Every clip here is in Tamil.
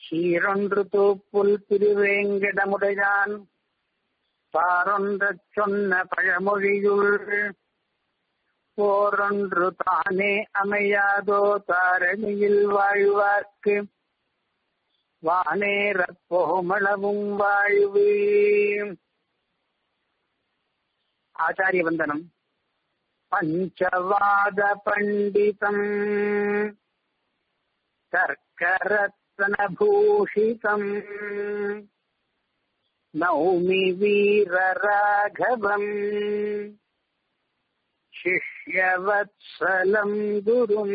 சீரொன்று தூப்புல் திருவேங்கடமுடையான் பாரொன்றச் சொன்ன பழமொழியுள் போரொன்று தானே அமையாதோ தாரணியில் வாழ்வார்க்கு வானேறப் போமளவும் வாழ்வு ஆச்சாரிய வந்தனம் பஞ்சவாத பண்டிதம் தர்க்கரத்னபூஷிதம் நௌமி வீரராகவம் சிஷ்யவத்சலம் குரும்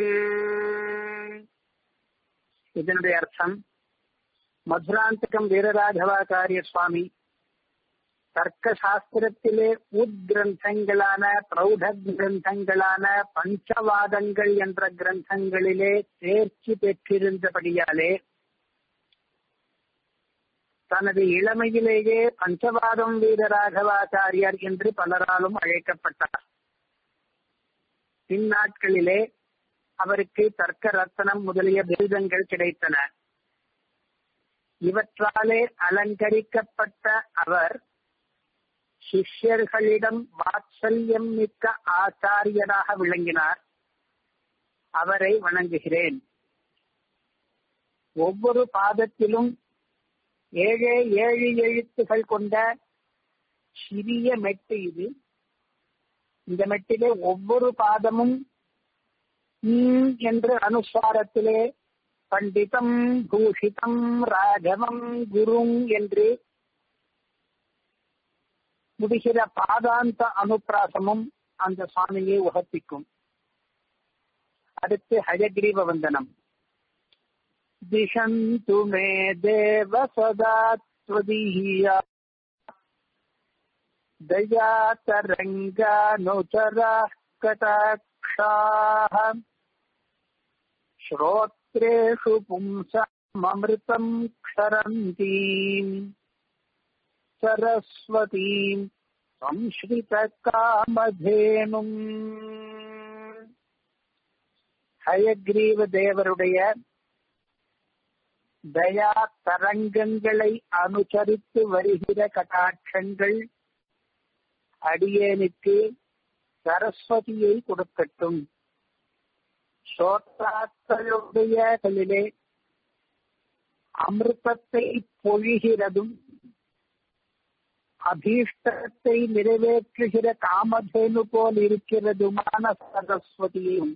இதனுடைய அர்த்தம் மதுராந்தகம் வீரராகவாச்சாரிய சுவாமி தர்க்க சாஸ்திரத்திலே உத்கிரந்தங்களான பிரௌட கிரந்தங்களான பஞ்சவாதங்கள் என்ற கிரந்தங்களிலே தேர்ச்சி பெற்றிருந்தபடியாலே தனது இளமையிலேயே பஞ்சவாதம் வீரராகவாச்சாரியார் என்று பலராலும் அழைக்கப்பட்டார் பின்னாட்களிலே அவருக்கு தர்க்க ரத்தனம் முதலிய பிருதங்கள் கிடைத்தன இவற்றாலே அலங்கரிக்கப்பட்ட அவர் சிஷ்யர்களிடம் வாத்சல்யம் மிக்க ஆச்சாரியராக விளங்கினார் அவரை வணங்குகிறேன் ஒவ்வொரு பாதத்திலும் ஏழே ஏழு எழுத்துகள் கொண்ட சிறிய மெட்டு இது இந்த மெட்டிலே ஒவ்வொரு பாதமும் என்று அனுசாரத்திலே பண்டிதம் பூஷிதம் ராகவம் குரும் என்று முடிகிற பாதாந்த அனுப்பிராசமும் அந்த சுவாமியை உகப்பிக்கும் அடுத்து ஹயக்ரீவ வந்தனம் திஷந்து மே தேவ சதா त्वदीया दया तरङ्गानुचराः कटाक्षाः श्रोत्रेषु पुंसाममृतम् क्षरन्तीम् सरस्वतीम् संஸ்கிருதகாமதேனும் ஹயக்ரீவ தேவருடைய தயா தரங்கங்களை அனுசரித்து வருகிற கட்டாட்சங்கள் அடியேனுக்கு சரஸ்வதியை கொடுக்கட்டும் சோத்தாக்களுடைய களிலே அமிர்தத்தை பொழிகிறதும் அபீஷ்டத்தை நிறைவேற்றுகிற காமதேனு போல் இருக்கிறதுமான சரஸ்வதியும்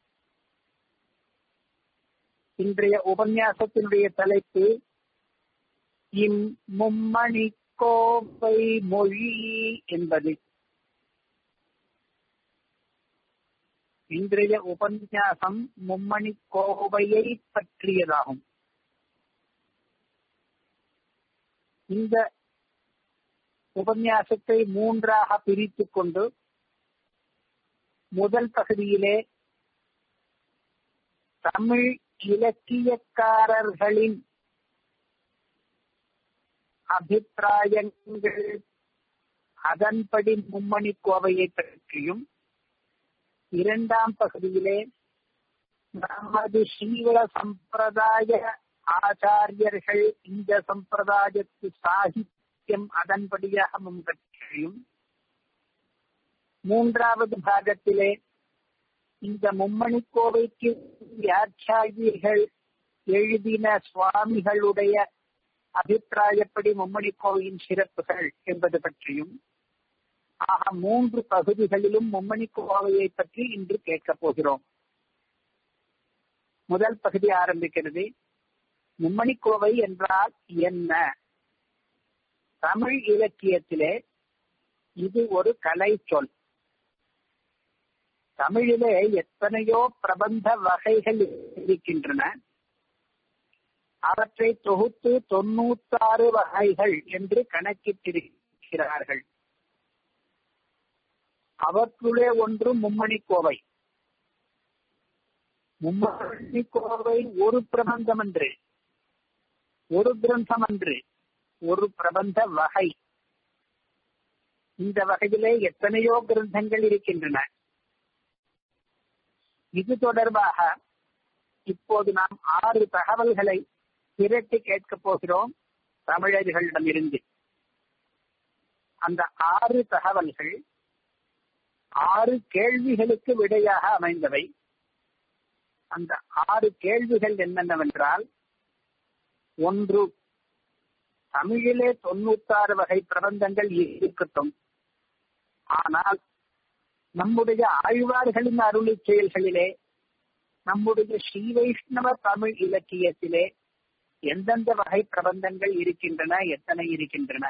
இன்றைய உபன்யாசத்தினுடைய தலைப்பு இம் மும்மணி கோவை மொழி என்பது இன்றைய உபன்யாசம் மும்மணி கோவையை பற்றியதாகும் இந்த உபன்யாசத்தை மூன்றாக பிரித்துக் கொண்டு முதல் பகுதியிலே தமிழ் இலக்கியக்காரர்களின் அபிப்பிராயங்கள் அதன்படி மும்மணி கோவையை பற்றியும் இரண்டாம் பகுதியிலே நமது சீவ சம்பிரதாய ஆச்சாரியர்கள் இந்த சம்பிரதாயத்து சாகித்யம் அதன்படியாக முன்பற்றியும் மூன்றாவது பாகத்திலே இந்த மும்மணி கோவைக்கு வியாக்கியாகிகள் எழுதின சுவாமிகளுடைய அபிப்பிராயப்படி மும்மணி கோவையின் சிறப்புகள் என்பது பற்றியும் ஆக மூன்று பகுதிகளிலும் மும்மணி கோவையை பற்றி இன்று கேட்கப் போகிறோம் முதல் பகுதி ஆரம்பிக்கிறது மும்மணி கோவை என்றால் என்ன தமிழ் இலக்கியத்திலே இது ஒரு கலை சொல் தமிழிலே எத்தனையோ பிரபந்த வகைகள் இருக்கின்றன அவற்றை தொகுத்து தொண்ணூத்தாறு வகைகள் என்று கணக்கிட்டிருக்கிறார்கள் அவற்றுள்ளே ஒன்று மும்மணி கோவை மும்மணி கோவை ஒரு பிரபந்தம் அன்று ஒரு கிரந்தம் அன்று ஒரு பிரபந்த வகை இந்த வகையிலே எத்தனையோ கிரந்தங்கள் இருக்கின்றன இது தொடர்பாக இப்போது நாம் ஆறு தகவல்களை திரட்டி கேட்கப் போகிறோம் தமிழர்களிடமிருந்து அந்த ஆறு தகவல்கள் ஆறு கேள்விகளுக்கு விடையாக அமைந்தவை அந்த ஆறு கேள்விகள் என்னென்னவென்றால் ஒன்று தமிழிலே தொண்ணூத்தாறு வகை பிரபந்தங்கள் இருக்கட்டும் ஆனால் நம்முடைய ஆழ்வார்களின் அருளி செயல்களிலே நம்முடைய ஸ்ரீ வைஷ்ணவ தமிழ் இலக்கியத்திலே எந்தெந்த வகை பிரபந்தங்கள் இருக்கின்றன எத்தனை இருக்கின்றன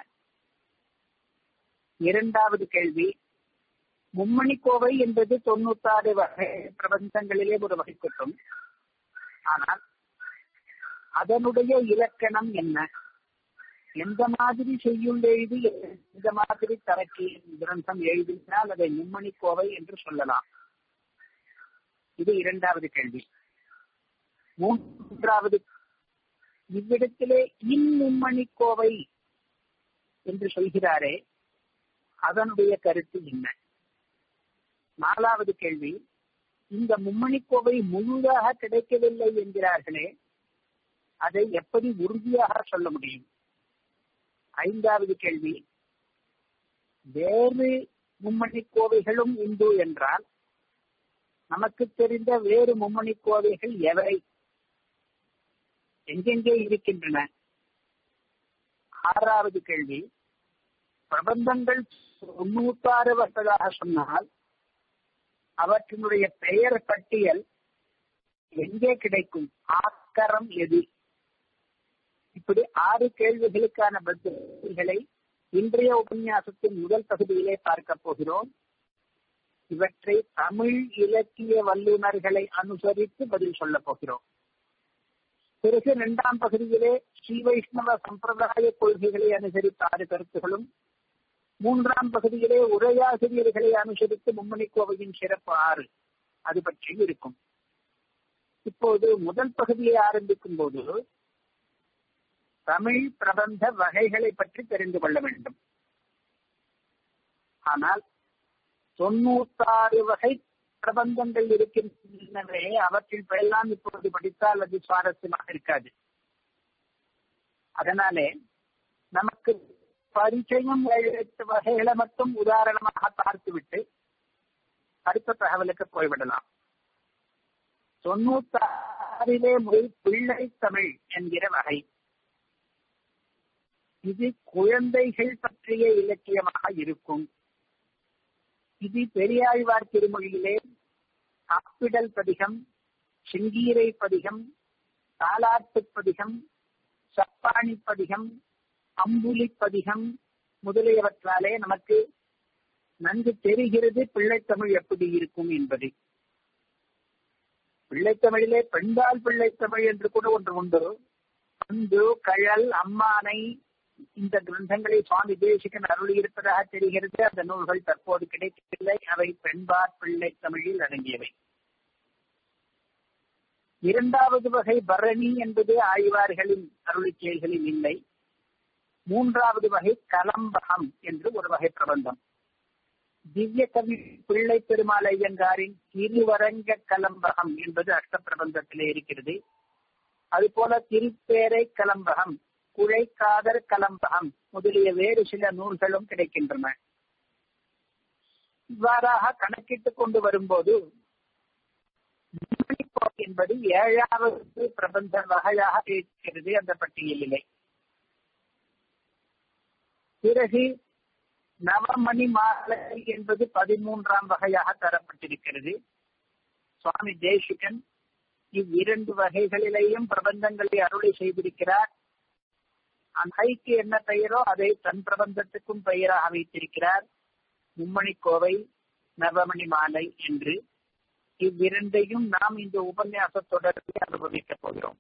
இரண்டாவது கேள்வி மும்மணி கோவை என்பது தொண்ணூத்தாறு வகை பிரபந்தங்களிலே ஒரு வகைக்குட்டும் ஆனால் அதனுடைய இலக்கணம் என்ன எந்த மாதிரி செய்யுள் எழுதி எந்த மாதிரி தரக்கி கிரந்தம் எழுதினால் அதை மும்மணி கோவை என்று சொல்லலாம் இது இரண்டாவது கேள்வி மூன்றாவது இவ்விடத்திலே இம்மும்மணி கோவை என்று சொல்கிறாரே அதனுடைய கருத்து என்ன நாலாவது கேள்வி இந்த மும்மணி கோவை முழுதாக கிடைக்கவில்லை என்கிறார்களே அதை எப்படி உறுதியாக சொல்ல முடியும் ஐந்தாவது கேள்வி வேறு மும்மணி கோவைகளும் உண்டு என்றால் நமக்கு தெரிந்த வேறு மும்மணி கோவைகள் எவை எங்கெங்கே இருக்கின்றன ஆறாவது கேள்வி பிரபந்தங்கள் தொண்ணூத்தாறு வருவதாக சொன்னால் அவற்றினுடைய பெயர் பட்டியல் எங்கே கிடைக்கும் ஆக்கரம் எது இப்படி ஆறு கேள்விகளுக்கான பதில்களை இன்றைய உபன்யாசத்தின் முதல் பகுதியிலே பார்க்க போகிறோம் இவற்றை தமிழ் இலக்கிய வல்லுநர்களை அனுசரித்து பதில் சொல்ல போகிறோம் பிறகு இரண்டாம் பகுதியிலே ஸ்ரீ வைஷ்ணவ சம்பிரதாய கொள்கைகளை அனுசரித்த ஆறு கருத்துகளும் மூன்றாம் பகுதியிலே உரையாசிரியர்களை அனுசரித்து மும்மணி கோவையின் சிறப்பு ஆறு அது பற்றி இருக்கும் இப்போது முதல் பகுதியை ஆரம்பிக்கும் போது தமிழ் பிரபந்த வகைகளை பற்றி தெரிந்து கொள்ள வேண்டும் ஆனால் தொண்ணூத்தாறு வகை பிரபந்தங்கள் இருக்கின்றனவே அவற்றில் பெயரெல்லாம் இப்பொழுது படித்தால் அது சுவாரஸ்யமாக இருக்காது அதனாலே நமக்கு பரிச்சயம் எழுத்து வகைகளை மட்டும் உதாரணமாக பார்த்துவிட்டு அடுத்த தகவலுக்கு போய்விடலாம் தொண்ணூத்தாறிலே முதல் பிள்ளை தமிழ் என்கிற வகை இது குழந்தைகள் பற்றிய இலக்கியமாக இருக்கும் இது பெரியாழ்வார் திருமொழியிலே காப்பிடல் பதிகம் செங்கீரை பதிகம் தாலாட்டு பதிகம் சப்பாணி பதிகம் அம்புலி பதிகம் முதலியவற்றாலே நமக்கு நன்கு தெரிகிறது பிள்ளைத்தமிழ் எப்படி இருக்கும் என்பது பிள்ளைத்தமிழிலே பெண்பால் பிள்ளைத்தமிழ் என்று கூட ஒன்று உண்டு பந்து கழல் அம்மானை இந்த கிரந்தங்களை சுவாமி தேசிகன் அருளி இருப்பதாக தெரிகிறது அந்த நூல்கள் தற்போது கிடைக்கவில்லை அவை பெண்பார் பிள்ளை தமிழில் அடங்கியவை இரண்டாவது வகை பரணி என்பது ஆய்வார்களின் அருளி செயல்களில் இல்லை மூன்றாவது வகை கலம்பகம் என்று ஒரு வகை பிரபந்தம் திவ்ய கவி பிள்ளை பெருமாள் ஐயங்காரின் திருவரங்க கலம்பகம் என்பது அஷ்ட பிரபந்தத்திலே இருக்கிறது அதுபோல திருப்பேரை கலம்பகம் குழைக்காதர் கலம்பகம் முதலிய வேறு சில நூல்களும் கிடைக்கின்றன இவ்வாறாக கணக்கிட்டுக் கொண்டு வரும்போது என்பது ஏழாவது பிரபந்த வகையாக இருக்கிறது அந்த பட்டியலிலே பிறகு நவமணி மாலை என்பது பதிமூன்றாம் வகையாக தரப்பட்டிருக்கிறது சுவாமி தேசிகன் இவ்விரண்டு வகைகளிலேயும் பிரபந்தங்களை அருளை செய்திருக்கிறார் அந்த கைக்கு என்ன பெயரோ அதை தன் பிரபந்தத்துக்கும் பெயராக வைத்திருக்கிறார் மும்மணி கோவை நவமணி மாலை என்று இவ்விரண்டையும் நாம் இந்த உபன்யாச தொடர்பில் அனுபவிக்கப் போகிறோம்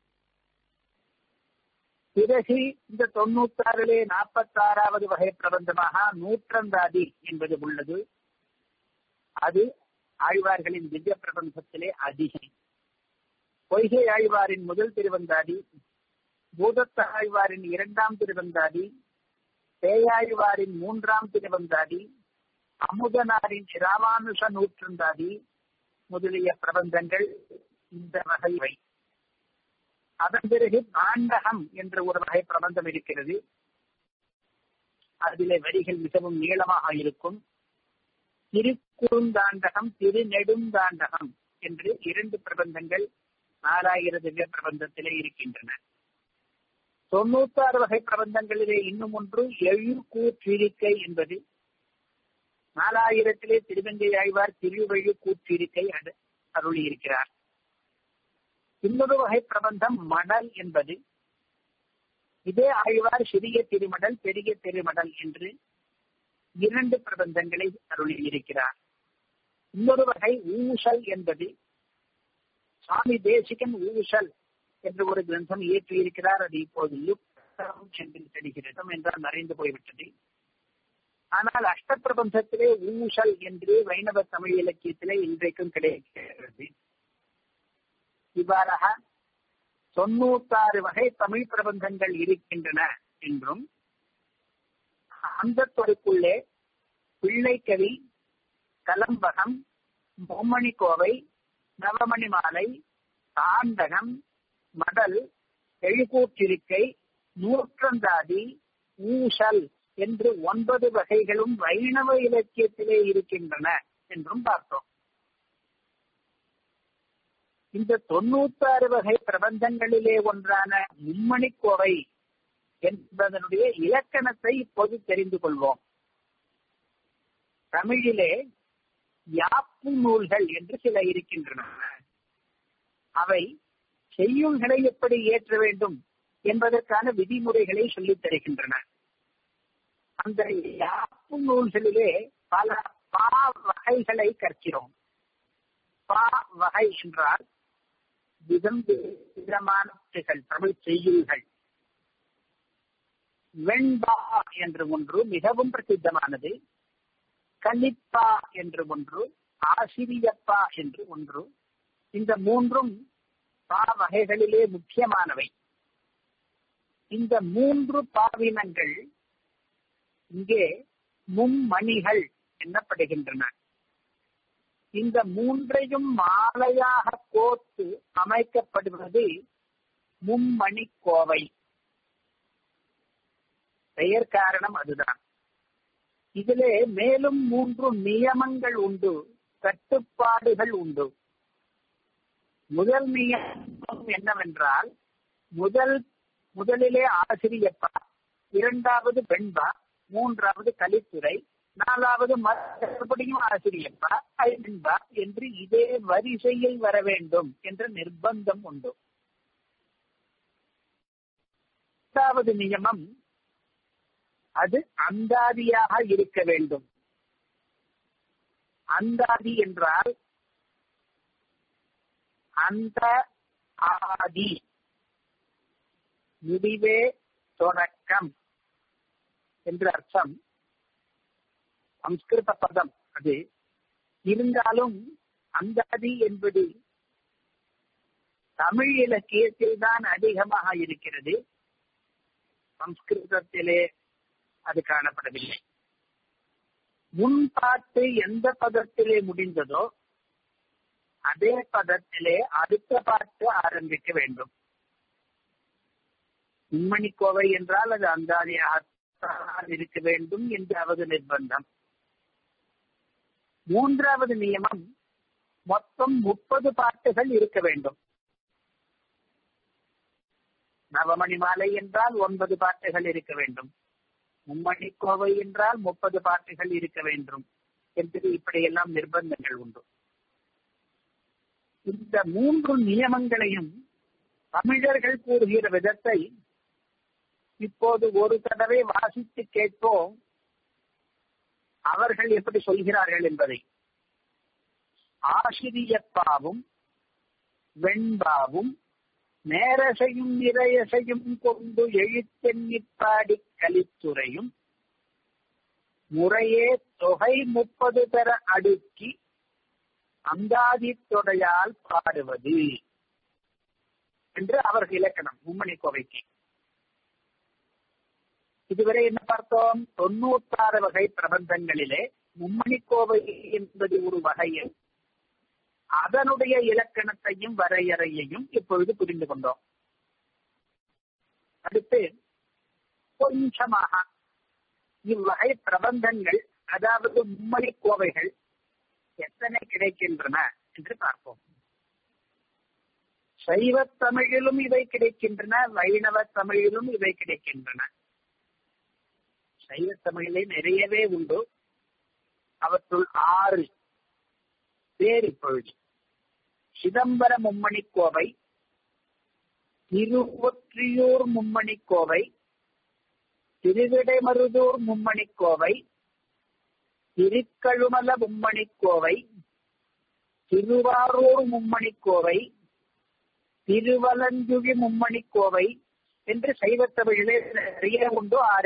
பிறகு இந்த தொண்ணூத்தாறிலே நாற்பத்தி ஆறாவது வகை பிரபந்தமாக நூற்றந்தாதி என்பது உள்ளது அது ஆழ்வார்களின் திவ்ய பிரபந்தத்திலே அதிகம் பொய்கை ஆழ்வாரின் முதல் திருவந்தாதி பூதத்த ஆழ்வாரின் இரண்டாம் திருவந்தாதி பேயாழ்வாரின் மூன்றாம் திருவந்தாதி அமுதனாரின் ராமானுஷ நூற்றந்தாதி முதலிய பிரபந்தங்கள் இந்த வகைவை அதன் பிறகு தாண்டகம் என்ற ஒரு வகை பிரபந்தம் இருக்கிறது அதிலே வரிகள் மிகவும் நீளமாக இருக்கும் திருக்குறுந்தாண்டகம் திருநெடுந்தாண்டகம் என்று இரண்டு பிரபந்தங்கள் நாலாயிர திவ்ய பிரபந்தத்திலே இருக்கின்றன தொண்ணூத்தாறு வகை பிரபந்தங்களிலே இன்னும் ஒன்று எழுக்கூற்றிருக்கை என்பது நாலாயிரத்திலே திருவங்கை ஆழ்வார் திருவழி கூற்றிருக்கை அருளி இருக்கிறார் இன்னொரு வகை பிரபந்தம் மடல் என்பது இதே ஆழ்வார் சிறிய திருமடல் பெரிய திருமடல் என்று இரண்டு பிரபந்தங்களை அருளி இருக்கிறார் இன்னொரு வகை ஊசல் என்பது சுவாமி தேசிகன் ஊசல் என்று ஒரு கிரந்தம் இயற்றி இருக்கிறார் அது இப்போது லுப்தம் என்று தெரிகிறது என்றால் மறைந்து போய்விட்டது ஆனால் அஷ்டப்பிரபந்தத்திலே ஊசல் என்று வைணவ தமிழ் இலக்கியத்திலே இன்றைக்கும் கிடைக்கிறது இவ்வாறாக தொண்ணூத்தாறு வகை தமிழ் பிரபந்தங்கள் இருக்கின்றன என்றும் அந்த தொடுக்குள்ளே பிள்ளைக்கவி கலம்பகம் பொம்மணி கோவை நவமணி மாலை தாண்டகம் மடல் எழுகூற்றிருக்கை நூற்றந்தாதி ஊசல் என்று ஒன்பது வகைகளும் வைணவ இலக்கியத்திலே இருக்கின்றன என்றும் பார்த்தோம் இந்த தொண்ணூத்தாறு வகை பிரபந்தங்களிலே ஒன்றான மும்மணி கோவை என்பதனுடைய இலக்கணத்தை இப்போது தெரிந்து கொள்வோம் தமிழிலே யாப்பு நூல்கள் என்று சில இருக்கின்றன அவை செய்யுள்களை எப்படி ஏற்ற வேண்டும் என்பதற்கான விதிமுறைகளை சொல்லித் தருகின்றன அந்த யாப்பு நூல்களிலே பல பா வகைகளை கற்கிறோம் பா வகை என்றால் விதம் விதமான தமிழ் செய்யுள்கள் வெண்பா என்று ஒன்று மிகவும் பிரசித்தமானது கலிப்பா என்று ஒன்று ஆசிரியப்பா என்று ஒன்று இந்த மூன்றும் பா வகைகளிலே முக்கியமானவை இந்த மூன்று பாவினங்கள் இங்கே மும்மணிகள் எண்ணப்படுகின்றன இந்த மூன்றையும் மாலையாக கோர்த்து அமைக்கப்படுவது மும்மணி கோவை பெயர் காரணம் அதுதான் இதிலே மேலும் மூன்று நியமங்கள் உண்டு கட்டுப்பாடுகள் உண்டு முதல் நியமம் என்னவென்றால் முதல் முதலிலே ஆசிரியப்பா இரண்டாவது பெண்பா மூன்றாவது கலித்துறை நாலாவது மறுபடியும் ஆசிரியப்பா ஐம்பா என்று இதே வரிசையில் வர வேண்டும் என்ற நிர்பந்தம் உண்டு இரண்டாவது நியமம் அது அந்தாதியாக இருக்க வேண்டும் அந்தாதி என்றால் அந்த ஆதி முடிவே தொடக்கம் என்று அர்த்தம் சம்ஸ்கிருத பதம் அது இருந்தாலும் அந்தாதி என்பது தமிழ் இலக்கியத்தில் தான் அதிகமாக இருக்கிறது சம்ஸ்கிருதத்திலே அது காணப்படவில்லை முன்பாட்டு எந்த பதத்திலே முடிந்ததோ அதே பதத்திலே அடுத்த பாட்டு ஆரம்பிக்க வேண்டும் உண்மணி கோவை என்றால் அது அந்தாதியாக இருக்க வேண்டும் என்றாவது நிர்பந்தம் மூன்றாவது நியமம் மொத்தம் முப்பது பாட்டுகள் இருக்க வேண்டும் நவமணி மாலை என்றால் ஒன்பது பாட்டுகள் இருக்க வேண்டும் மும்மணி கோவை என்றால் முப்பது பாட்டுகள் இருக்க வேண்டும் என்று இப்படியெல்லாம் நிர்பந்தங்கள் உண்டு இந்த மூன்று நியமங்களையும் தமிழர்கள் கூறுகிற விதத்தை இப்போது ஒரு தடவை வாசித்து கேட்போம் அவர்கள் எப்படி சொல்கிறார்கள் என்பதை ஆசிரியப்பாவும் வெண்பாவும் நேரசையும் நிறையசையும் கொண்டு எழுத்தெண்ணிப்பாடி கலித்துறையும் முறையே தொகை முப்பது பெற அடுக்கி அந்தாதி தொடையால் பாடுவது என்று அவர்கள் இலக்கணம் மும்மணி கோவைக்கு இதுவரை என்ன பார்த்தோம் தொண்ணூத்தாறு வகை பிரபந்தங்களிலே மும்மணி கோவை என்பது ஒரு வகையில் அதனுடைய இலக்கணத்தையும் வரையறையையும் இப்பொழுது புரிந்து கொண்டோம் அடுத்து கொஞ்சமாக இவ்வகை பிரபந்தங்கள் அதாவது மும்மொழி கோவைகள் எத்தனை கிடைக்கின்றன என்று பார்ப்போம் சைவ தமிழிலும் இவை கிடைக்கின்றன வைணவ தமிழிலும் இவை கிடைக்கின்றன சைவ தமிழிலே நிறையவே உண்டு அவற்றுள் ஆறு பேர் இப்பொழுது சிதம்பர மும்மணி கோவை திருவொற்றியூர் மும்மணி கோவை திருவிடைமருதூர் மும்மணி கோவை திருக்கழுமல மும்மணி கோவை திருவாரூர் மும்மணி கோவை திருவலஞ்சுழி மும்மணி கோவை என்று சைவ தமிழிலே நிறைய உண்டு ஆறு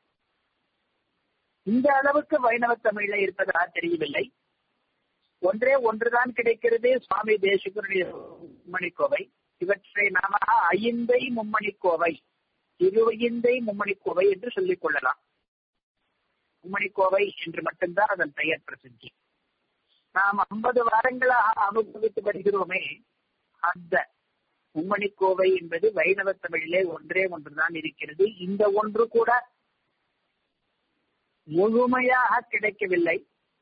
இந்த அளவுக்கு வைணவ தமிழில இருப்பதா தெரியவில்லை ஒன்றே ஒன்றுதான் கிடைக்கிறது சுவாமி தேசிகருடைய மும்மணி கோவை இவற்றை நாம ஐந்தை மும்மணி கோவை திருவையந்தை மும்மணி கோவை என்று சொல்லிக் கொள்ளலாம் மும்மணி கோவை என்று மட்டும்தான் அதன் பெயர் பிரசித்தி நாம் ஐம்பது வாரங்களாக அனுபவித்து வருகிறோமே அந்த மும்மணி கோவை என்பது வைணவ தமிழிலே ஒன்றே ஒன்றுதான் இருக்கிறது இந்த ஒன்று கூட முழுமையாக கிடைக்கவில்லை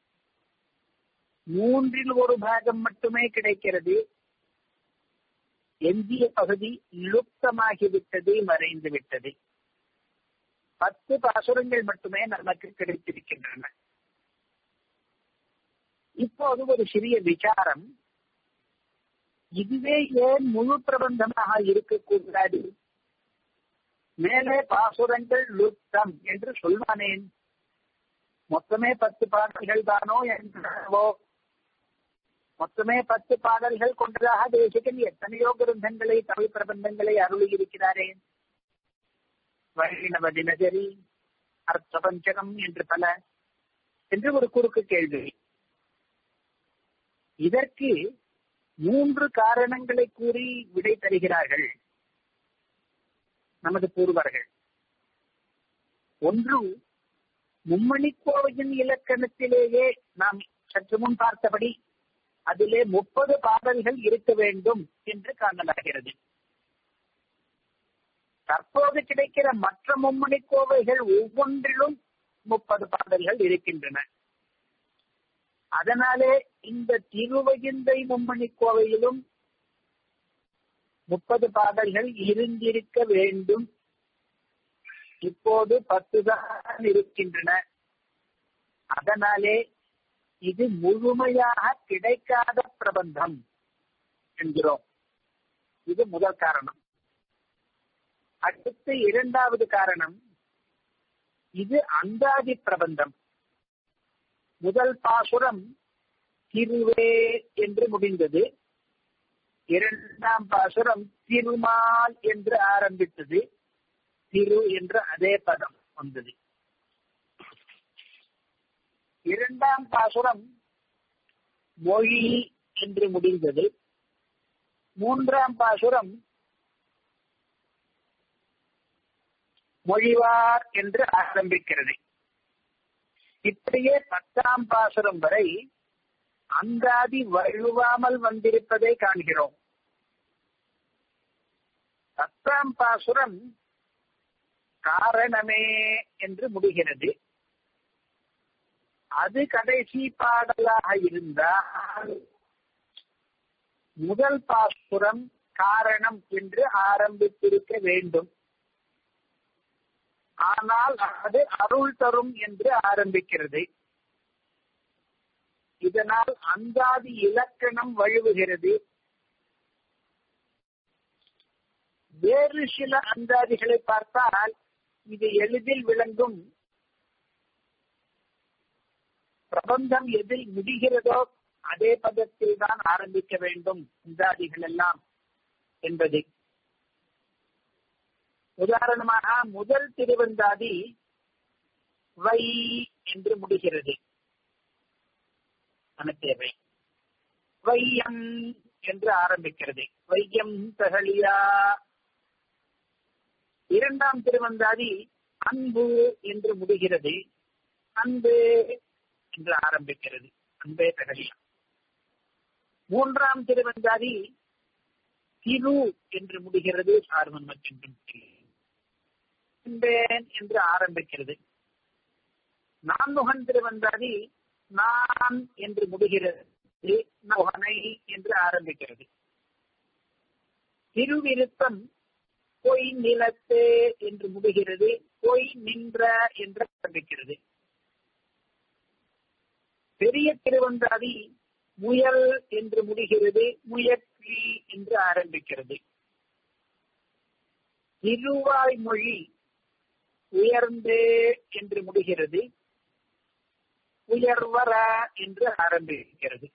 மூன்றில் ஒரு பாகம் மட்டுமே கிடைக்கிறது எஞ்சிய பகுதி லுப்தமாகிவிட்டது மறைந்து விட்டது பத்து பாசுரங்கள் மட்டுமே நமக்கு கிடைத்திருக்கின்றன இப்போது ஒரு சிறிய விசாரம் இதுவே ஏன் முழு பிரபந்தமாக இருக்கக்கூடாது மேலே பாசுரங்கள் லுப்தம் என்று சொல்வானேன் மொத்தமே பத்து பாடல்கள் தானோ என்றவோ மொத்தமே பத்து பாடல்கள் கொண்டதாக தேசிகன் எத்தனையோ கிரந்தங்களை தமிழ் பிரபந்தங்களை அருளி இருக்கிறாரே வைணவ தினசரி அர்த்த பஞ்சகம் என்று பல என்று ஒரு குறுக்கு கேள்வி இதற்கு மூன்று காரணங்களை கூறி விடை தருகிறார்கள் நமது பூர்வர்கள் ஒன்று மும்மணி கோவையின் இலக்கணத்திலேயே நாம் சற்று முன் பார்த்தபடி அதிலே முப்பது பாடல்கள் இருக்க வேண்டும் என்று காணலாகிறது தற்போது கிடைக்கிற மற்ற மும்மணி கோவைகள் ஒவ்வொன்றிலும் முப்பது பாடல்கள் இருக்கின்றன அதனாலே இந்த திருவகிந்தை மும்மணி கோவையிலும் முப்பது பாடல்கள் இருந்திருக்க வேண்டும் இப்போது பத்து தான் இருக்கின்றன அதனாலே இது முழுமையாக கிடைக்காத பிரபந்தம் என்கிறோம் இது முதல் காரணம் அடுத்து இரண்டாவது காரணம் இது அந்தாதி பிரபந்தம் முதல் பாசுரம் திருவே என்று முடிந்தது இரண்டாம் பாசுரம் திருமால் என்று ஆரம்பித்தது திரு என்ற அதே பதம் வந்தது இரண்டாம் பாசுரம் மொழி என்று முடிந்தது மூன்றாம் பாசுரம் மொழிவார் என்று ஆரம்பிக்கிறது இப்படியே பத்தாம் பாசுரம் வரை அந்தாதி வழுவாமல் வந்திருப்பதை காண்கிறோம் பத்தாம் பாசுரம் காரணமே என்று முடிகிறது அது கடைசி பாடலாக இருந்தால் முதல் பாசுரம் காரணம் என்று ஆரம்பித்திருக்க வேண்டும் ஆனால் அது அருள் தரும் என்று ஆரம்பிக்கிறது இதனால் அந்தாதி இலக்கணம் வழுவுகிறது வேறு சில அந்தாதிகளை பார்த்தால் இது எளிதில் விளங்கும் பிரபந்தம் எதில் முடிகிறதோ அதே பதத்தில் தான் ஆரம்பிக்க வேண்டும் அந்தாதிகள் எல்லாம் என்பது உதாரணமாக முதல் திருவந்தாதி வை என்று முடிகிறது தேவை வையம் என்று ஆரம்பிக்கிறது வையம் தகலியா இரண்டாம் திருவந்தாதி அன்பு என்று முடிகிறது அன்பு என்று ஆரம்பிக்கிறது அன்பே தகலியா மூன்றாம் திருவந்தாதி திரு என்று முடிகிறது சார்வன் மற்றும் என்பேன் என்று ஆரம்பிக்கிறது நான்முகன் திருவந்தாதி நான் என்று முடிகிறது முகனை என்று ஆரம்பிக்கிறது திருவிருத்தம் பொய் நிலத்தே என்று முடிகிறது பொய் நின்ற என்று ஆரம்பிக்கிறது பெரிய திருவந்தாதி முயல் என்று முடிகிறது முயற்சி என்று ஆரம்பிக்கிறது திருவாய்மொழி உயர்ந்தே என்று முடிகிறது உயர்வர என்று ஆரம்பிக்கிறது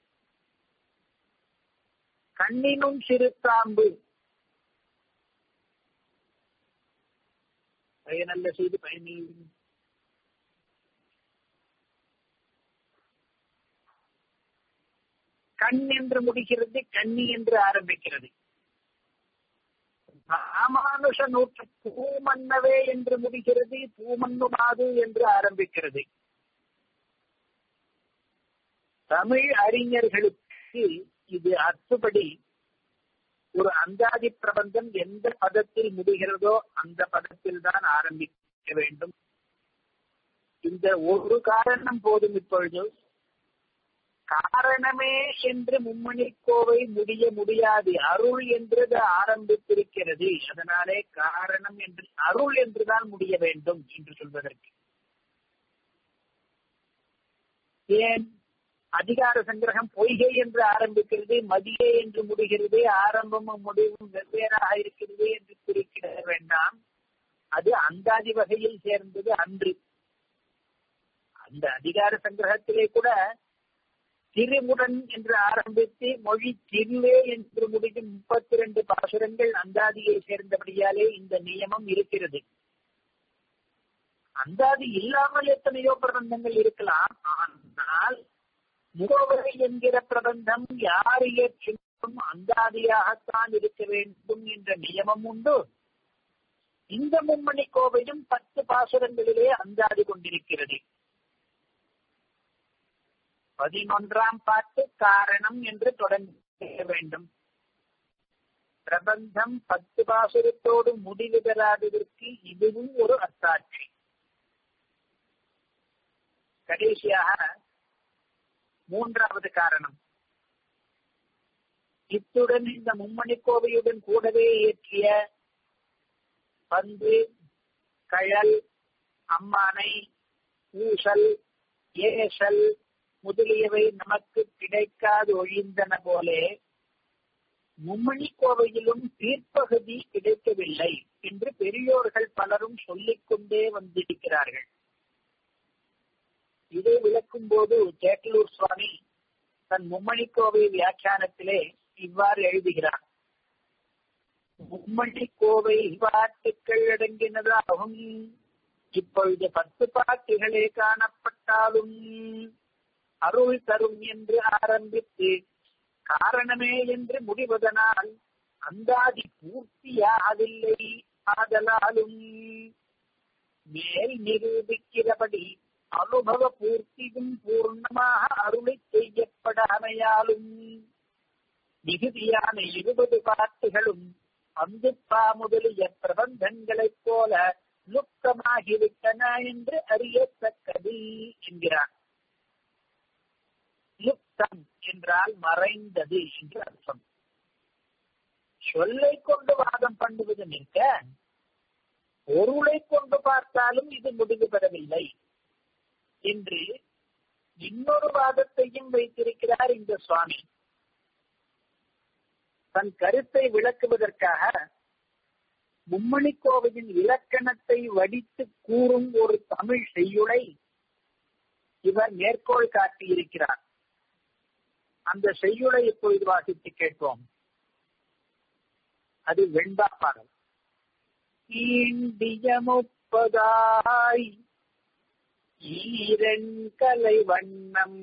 கண்ணினும் சிறுத்தாம்பு பயனல்ல செய்து பயனில் கண் என்று முடிகிறது கண்ணி என்று ஆரம்பிக்கிறது ராமானுஷ நூற்று பூமன்னவே என்று முடிகிறது பூமன்னுமாது என்று ஆரம்பிக்கிறது தமிழ் அறிஞர்களுக்கு இது அத்துபடி ஒரு அந்தாதி பிரபந்தம் எந்த பதத்தில் முடிகிறதோ அந்த பதத்தில் தான் ஆரம்பிக்க வேண்டும் இந்த ஒரு காரணம் போதும் இப்பொழுது காரணமே என்று மும்மணி கோவை முடிய முடியாது அருள் என்று ஆரம்பித்திருக்கிறது அதனாலே காரணம் என்று அருள் என்றுதான் முடிய வேண்டும் என்று சொல்வதற்கு ஏன் அதிகார சங்கிரகம் பொய்கை என்று ஆரம்பிக்கிறது மதியே என்று முடிகிறது ஆரம்பமும் முடிவும் வெவ்வேறாக இருக்கிறது என்று குறிக்கிட வேண்டாம் அது அந்தாதி வகையில் சேர்ந்தது அன்று அந்த அதிகார சங்கிரகத்திலே கூட திருமுடன் என்று ஆரம்பித்து மொழி திருவே என்று முடியும் முப்பத்தி இரண்டு பாசுரங்கள் அந்தாதியை சேர்ந்தபடியாலே இந்த நியமம் இருக்கிறது அந்தாதி இல்லாமல் எத்தனையோ பிரபந்தங்கள் இருக்கலாம் ஆனால் முகவரை என்கிற பிரபந்தம் யார் இயற்றும் அந்தாதியாகத்தான் இருக்க வேண்டும் என்ற நியமம் உண்டு இந்த மும்மணி கோவையும் பத்து பாசுரங்களிலே அந்தாதி கொண்டிருக்கிறது பதினொன்றாம் பாட்டு காரணம் என்று தொடங்க வேண்டும் பிரபந்தம் பத்து பாசுரத்தோடு முடிவு பெறாததற்கு இதுவும் ஒரு அத்தாட்சி கடைசியாக மூன்றாவது காரணம் இத்துடன் இந்த மும்மணி கோவையுடன் கூடவே இயற்றிய பந்து கழல் அம்மானை ஊசல் ஏசல் முதலியவை நமக்கு கிடைக்காது ஒழிந்தன போலே மும்மணி கோவையிலும் தீர்ப்பகுதி கிடைக்கவில்லை என்று பெரியோர்கள் பலரும் சொல்லிக் கொண்டே வந்திருக்கிறார்கள் இதை விளக்கும் போது சேட்டலூர் சுவாமி தன் மும்மணி கோவை வியாக்கியானத்திலே இவ்வாறு எழுதுகிறார் மும்மணி கோவை பாட்டுக்கள் அடங்கினதாகும் இப்பொழுது பத்து பாட்டுகளே காணப்பட்டாலும் அருள் தரும் என்று ஆரம்பித்து காரணமே என்று முடிவதனால் அந்தாதி பூர்த்தியாகவில்லை ஆதலாலும் மேல் நிரூபிக்கிறபடி அனுபவ பூர்த்தியும் பூர்ணமாக அருளை செய்யப்படாமையாலும் மிகுதியான இருபது பாட்டுகளும் அந்துப்பா முதலிய பிரபந்தங்களைப் போல லுப்தமாகிவிட்டன என்று அறியத்தக்கது என்கிறார் லுப்தம் என்றால் மறைந்தது என்று அர்த்தம் சொல்லை கொண்டு வாதம் பண்ணுவது நிற்க பொருளை கொண்டு பார்த்தாலும் இது முடிவு பெறவில்லை என்று இன்னொரு வாதத்தையும் வைத்திருக்கிறார் இந்த சுவாமி தன் கருத்தை விளக்குவதற்காக மும்மணி கோவையின் இலக்கணத்தை வடித்து கூறும் ஒரு தமிழ் செய்யுளை இவர் மேற்கோள் காட்டியிருக்கிறார் அந்த செய்யுளை இப்பொழுது வாசித்து கேட்போம் அது வெண்பா பாடல் ஈண்டிய முப்பதாய் ஈரன் கலை வண்ணம்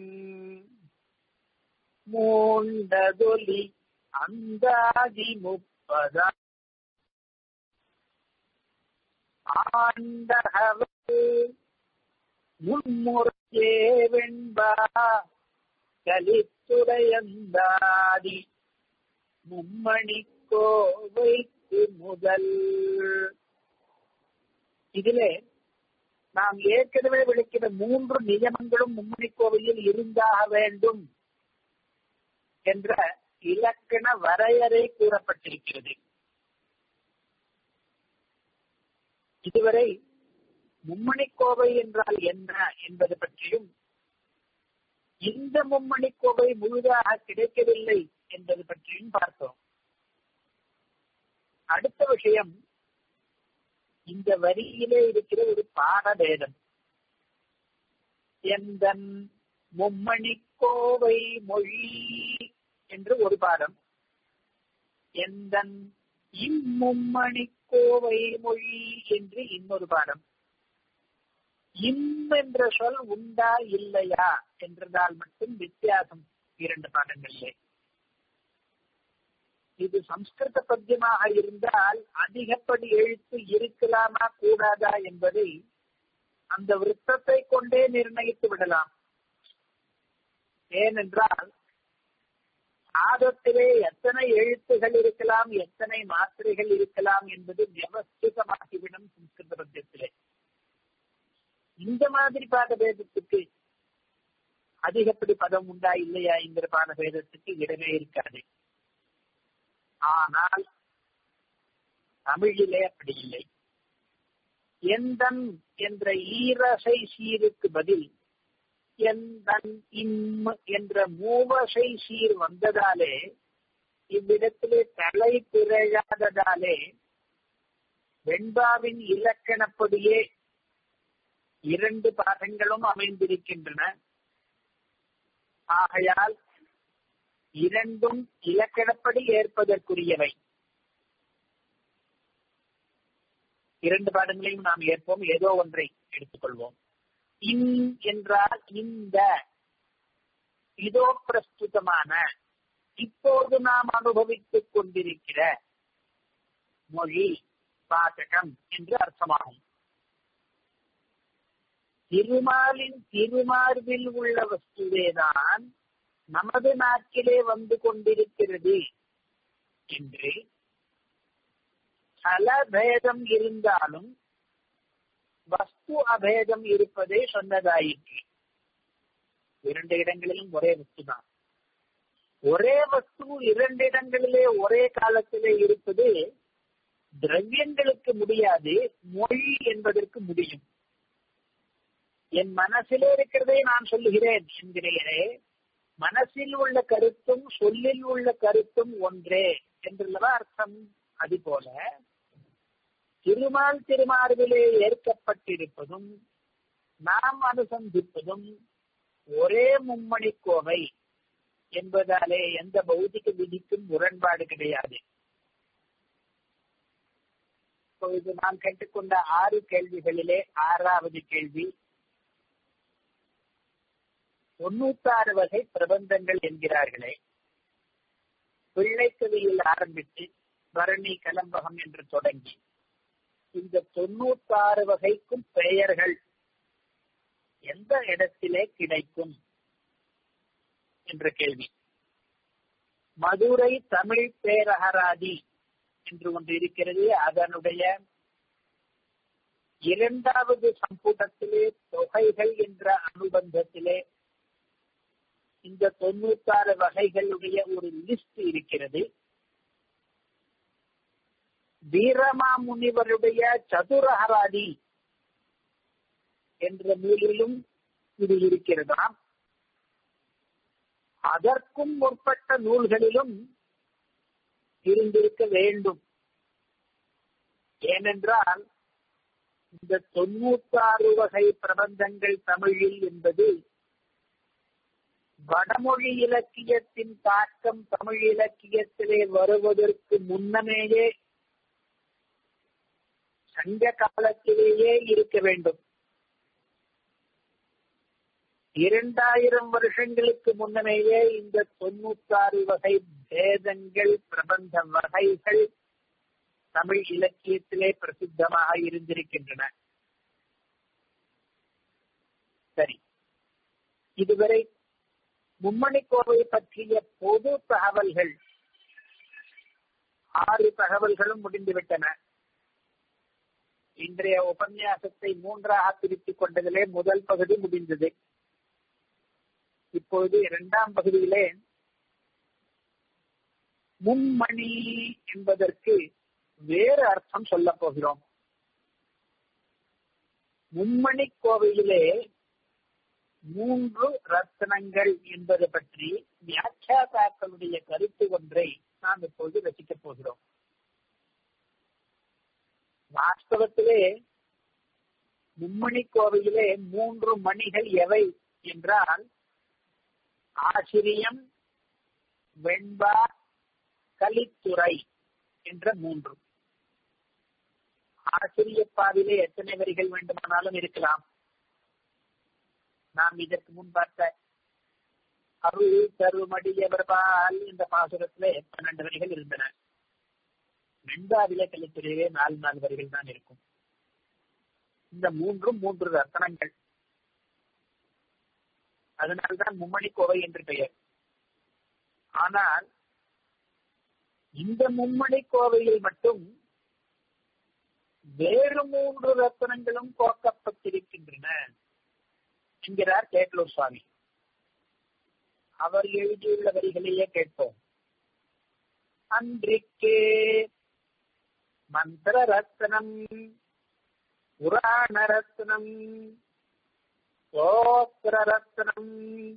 மூண்டதொலி அந்தாதி முப்பதா ஆண்டகவு முன்முறையே வெண்பா கலித்துடையந்தாதி மும்மணி கோவைக்கு முதல் இதிலே நாம் ஏற்கனவே விளக்கிற மூன்று நியமங்களும் மும்மணி கோவிலில் இருந்தாக வேண்டும் என்ற இலக்கண வரையறை கூறப்பட்டிருக்கிறது இதுவரை மும்மணி கோவை என்றால் என்ன என்பது பற்றியும் இந்த மும்மணி கோவை முழுதாக கிடைக்கவில்லை என்பது பற்றியும் பார்த்தோம் அடுத்த விஷயம் இந்த வரியிலே இருக்கிற ஒரு பாடபேதம் எந்தன் மும்மணி கோவை மொழி என்று ஒரு பாடம் எந்தன் இம்மும்மணி கோவை மொழி என்று இன்னொரு பாடம் இம் என்ற சொல் உண்டா இல்லையா என்றதால் மட்டும் வித்தியாசம் இரண்டு பாடங்களிலே இது சம்ஸ்கிருத பத்தியமாக இருந்தால் அதிகப்படி எழுத்து இருக்கலாமா கூடாதா என்பதை அந்த விருத்தத்தை கொண்டே நிர்ணயித்து விடலாம் ஏனென்றால் ஆதத்திலே எத்தனை எழுத்துகள் இருக்கலாம் எத்தனை மாத்திரைகள் இருக்கலாம் என்பது வியவஸ்திதமாகிவிடும் சம்ஸ்கிருத பத்தியத்திலே இந்த மாதிரி பாடபேதத்துக்கு அதிகப்படி பதம் உண்டா இல்லையா என்கிற பாடபேதத்துக்கு இடமே இருக்காது ஆனால் தமிழிலே அப்படி இல்லை எந்தன் என்ற ஈரசை சீருக்கு பதில் எந்தன் இம் என்ற மூவசை சீர் வந்ததாலே இவ்விடத்திலே தலை பிறழாததாலே வெண்பாவின் இலக்கணப்படியே இரண்டு பாதங்களும் அமைந்திருக்கின்றன ஆகையால் இரண்டும் இலக்கணப்படி ஏற்பதற்குரியவை இரண்டு பாடங்களையும் நாம் ஏற்போம் ஏதோ ஒன்றை எடுத்துக்கொள்வோம் இன் என்றால் இந்த இதோ பிரஸ்துதமான இப்போது நாம் அனுபவித்துக் கொண்டிருக்கிற மொழி பாசகம் என்று அர்த்தமாகும் திருமாலின் திருமார்பில் உள்ள வஸ்துவேதான் நமது நாட்டிலே வந்து கொண்டிருக்கிறது என்று பல பேதம் இருந்தாலும் வஸ்து அபேதம் இருப்பதே சொன்னதாயிற்று இரண்டு இடங்களிலும் ஒரே வஸ்து தான் ஒரே வஸ்து இரண்டு இடங்களிலே ஒரே காலத்திலே இருப்பது திரவியங்களுக்கு முடியாது மொழி என்பதற்கு முடியும் என் மனசிலே இருக்கிறதை நான் சொல்லுகிறேன் என்கிறேனே மனசில் உள்ள கருத்தும் சொல்லில் உள்ள கருத்தும் ஒன்றே என்றுள்ளவா அர்த்தம் அது போல திருமால் திருமார்பிலே ஏற்கப்பட்டிருப்பதும் நாம் அனுசந்திப்பதும் ஒரே மும்மணி கோவை என்பதாலே எந்த பௌதிக விதிக்கும் முரண்பாடு கிடையாது இப்பொழுது நாம் கேட்டுக்கொண்ட ஆறு கேள்விகளிலே ஆறாவது கேள்வி தொண்ணூத்தாறு வகை பிரபந்தங்கள் என்கிறார்களே பிள்ளைக்கவியில் ஆரம்பித்து பரணி கலம்பகம் என்று தொடங்கி இந்த தொண்ணூத்தாறு வகைக்கும் பெயர்கள் எந்த இடத்திலே கிடைக்கும் என்ற கேள்வி மதுரை தமிழ் பேரகராதி என்று ஒன்று இருக்கிறது அதனுடைய இரண்டாவது சம்புடத்திலே தொகைகள் என்ற அனுபந்தத்திலே இந்த தொண்ணூத்தாறு வகைகளுடைய ஒரு லிஸ்ட் இருக்கிறது வீரமா முனிவருடைய சதுரஹராதி என்ற நூலிலும் இது இருக்கிறதாம் அதற்கும் முற்பட்ட நூல்களிலும் இருந்திருக்க வேண்டும் ஏனென்றால் இந்த தொண்ணூத்தாறு வகை பிரபந்தங்கள் தமிழில் என்பது வடமொழி இலக்கியத்தின் தாக்கம் தமிழ் இலக்கியத்திலே வருவதற்கு முன்னமேயே சங்க காலத்திலேயே இருக்க வேண்டும் இரண்டாயிரம் வருஷங்களுக்கு முன்னமேயே இந்த தொண்ணூத்தாறு வகை பேதங்கள் பிரபந்த வகைகள் தமிழ் இலக்கியத்திலே பிரசித்தமாக இருந்திருக்கின்றன சரி இதுவரை மும்மணி கோவை பற்றிய பொது தகவல்கள் ஆறு தகவல்களும் முடிந்துவிட்டன இன்றைய உபன்யாசத்தை மூன்றாக பிரித்துக் கொண்டதிலே முதல் பகுதி முடிந்தது இப்பொழுது இரண்டாம் பகுதியிலே மும்மணி என்பதற்கு வேறு அர்த்தம் சொல்ல போகிறோம் மும்மணி கோவையிலே மூன்று ரத்னங்கள் என்பது பற்றி வியாக்கியாதாக்களுடைய கருத்து ஒன்றை நாம் இப்போது ரசிக்கப் போகிறோம் வாஸ்தவத்திலே மும்மணி கோவையிலே மூன்று மணிகள் எவை என்றால் ஆசிரியம் வெண்பா கலித்துறை என்ற மூன்று ஆசிரியப்பாவிலே எத்தனை வரிகள் வேண்டுமானாலும் இருக்கலாம் நாம் இதற்கு முன் பார்த்த அருள் தருமடியவர்பால் இந்த பாசுரத்திலே பன்னெண்டு வரிகள் இருந்தன வெண்பாவிலே கலித்துறையிலே நாலு நாலு வரிகள் தான் இருக்கும் இந்த மூன்றும் மூன்று ரத்தனங்கள் அதனால்தான் மும்மணி கோவை என்று பெயர் ஆனால் இந்த மும்மணி கோவையில் மட்டும் வேறு மூன்று ரத்தனங்களும் கோக்கப்பட்டிருக்கின்றன என்கிறார் கேட்லூர் சுவாமி அவர் எழுதியுள்ள வரிகளையே கேட்போம் அன்றிக்கே மந்திர ரத்னம் புராண ரத்னம் சோத்திர ரத்னம்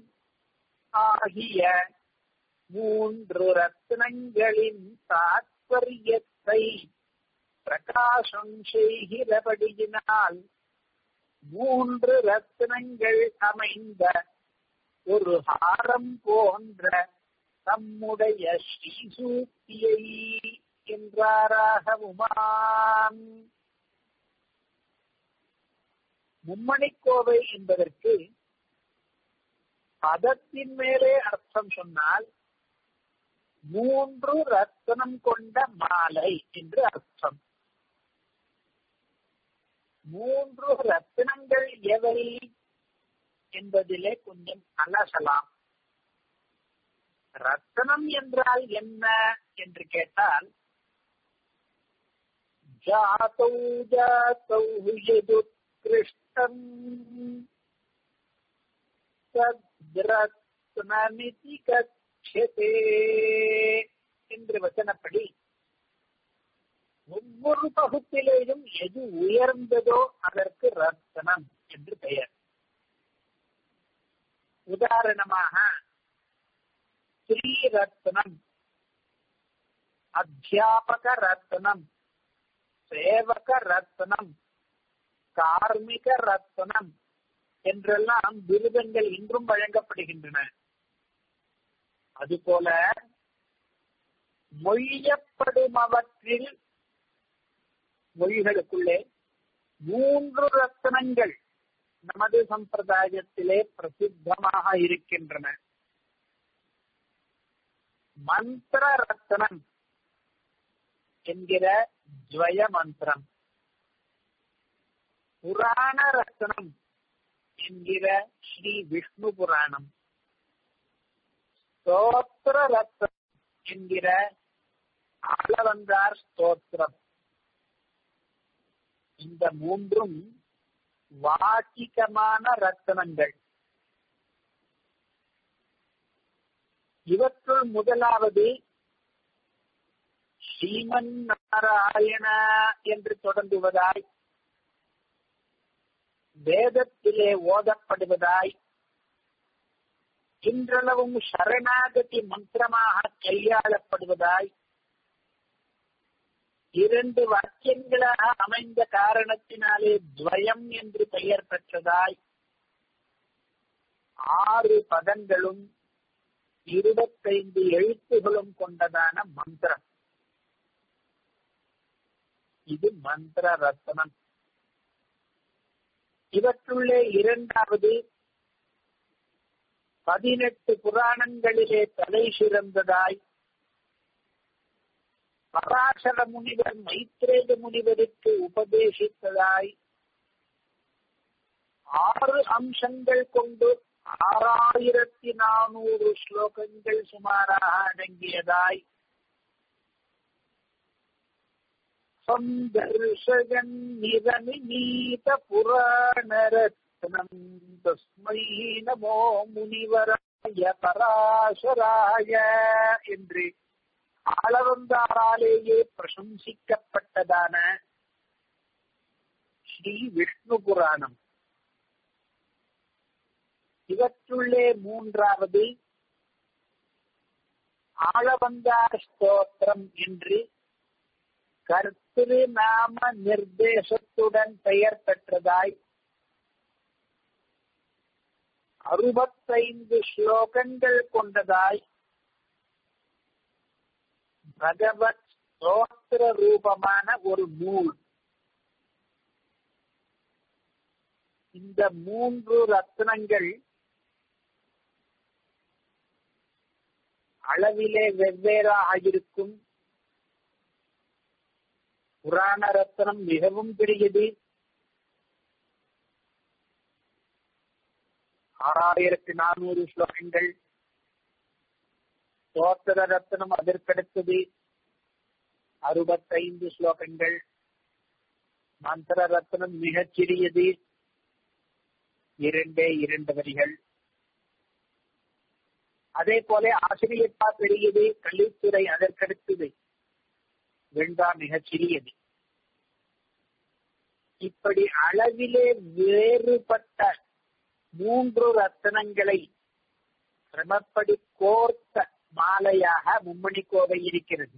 ஆகிய மூன்று ரத்னங்களின் தாத்பரியத்தை பிரகாசம் செய்கிறபடியினால் மூன்று ரத்னங்கள் அமைந்த ஒரு ஹாரம் போன்ற தம்முடைய ஸ்ரீசூக்தியை என்றாராக உமான் மும்மணிக்கோவை என்பதற்கு பதத்தின் மேலே அர்த்தம் சொன்னால் மூன்று ரத்தனம் கொண்ட மாலை என்று அர்த்தம் மூன்று ரத்தினங்கள் எவை என்பதிலே கொஞ்சம் அலசலாம் ரத்தனம் என்றால் என்ன என்று கேட்டால் ஜாதௌ ஜாதௌ யதுத்கிருஷ்டம் தத்ரத்னமிதி கட்சதே என்று வச்சனப்படி ஒவ்வொரு பகுப்பிலேயும் எது உயர்ந்ததோ அதற்கு ரத்தனம் என்று பெயர் உதாரணமாக ஸ்ரீரத்னம் அத்தியாபக ரத்னம் சேவக ரத்னம் கார்மிக ரத்னம் என்றெல்லாம் விருதங்கள் இன்றும் வழங்கப்படுகின்றன அதுபோல மொழியப்படுமவற்றில் மொழிகளுக்குள்ளே மூன்று ரத்தனங்கள் நமது சம்பிரதாயத்திலே பிரசித்தமாக இருக்கின்றன மந்திர ரத்தனம் என்கிற ஜுவய மந்திரம் புராண ரத்னம் என்கிற ஸ்ரீ விஷ்ணு புராணம் ஸ்தோத்திர ரத்னம் என்கிற ஆளவந்தார் ஸ்தோத்திரம் இந்த மூன்றும் வாச்சிகமான ரத்தனங்கள் இவற்றுள் முதலாவது ஸ்ரீமன் நாராயண என்று தொடங்குவதாய் வேதத்திலே ஓதப்படுவதாய் இன்றளவும் சரணாகதி மந்திரமாக கையாளப்படுவதாய் இரண்டு வாக்கியங்களாக அமைந்த காரணத்தினாலே துவயம் என்று பெயர் பெற்றதாய் ஆறு பதங்களும் இருபத்தைந்து எழுத்துகளும் கொண்டதான மந்திரம் இது மந்திர ரத்னம் இவற்றுள்ளே இரண்டாவது பதினெட்டு புராணங்களிலே தலை சிறந்ததாய் பராசர முனிவர் மைத்ரேய முனிவருக்கு உபதேசித்ததாய் ஆறு அம்சங்கள் கொண்டு ஆறாயிரத்தி நானூறு ஸ்லோகங்கள் சுமாராக அடங்கியதாய் அல்பம் தர்ஷகன் நிரமிநீத புராணரத்னம் தஸ்மை நமோ முனிவராய பராசராய என்று ஆளவந்தாராலேயே பிரசம்சிக்கப்பட்டதான ஸ்ரீ விஷ்ணு புராணம் இவற்றுள்ளே மூன்றாவது ஆளவந்தார் ஸ்தோத்திரம் என்று கர்த்திரு நாம நிர்தேசத்துடன் பெயர் பெற்றதாய் அறுபத்தைந்து ஸ்லோகங்கள் கொண்டதாய் பகவத் ஸ்தோத்திர ரூபமான ஒரு நூல் இந்த மூன்று ரத்னங்கள் அளவிலே வெவ்வேறாக இருக்கும் புராண ரத்னம் மிகவும் பெரியது ஆறாயிரத்தி நானூறு ஸ்லோகங்கள் ஸ்தோத்திர ரத்னம் அதற்கடுத்தது அறுபத்தைந்து ஸ்லோகங்கள் மந்திர ரத்னம் மிகச் சிறியது இரண்டே இரண்டு வரிகள் அதே போல ஆசிரியப்பா பெரியது கல்வித்துறை அதற்கடுத்தது வெண்டா மிகச் சிறியது இப்படி அளவிலே வேறுபட்ட மூன்று ரத்தனங்களை கிரமப்படி கோர்த்த மாலையாக மும்மணி கோவை இருக்கிறது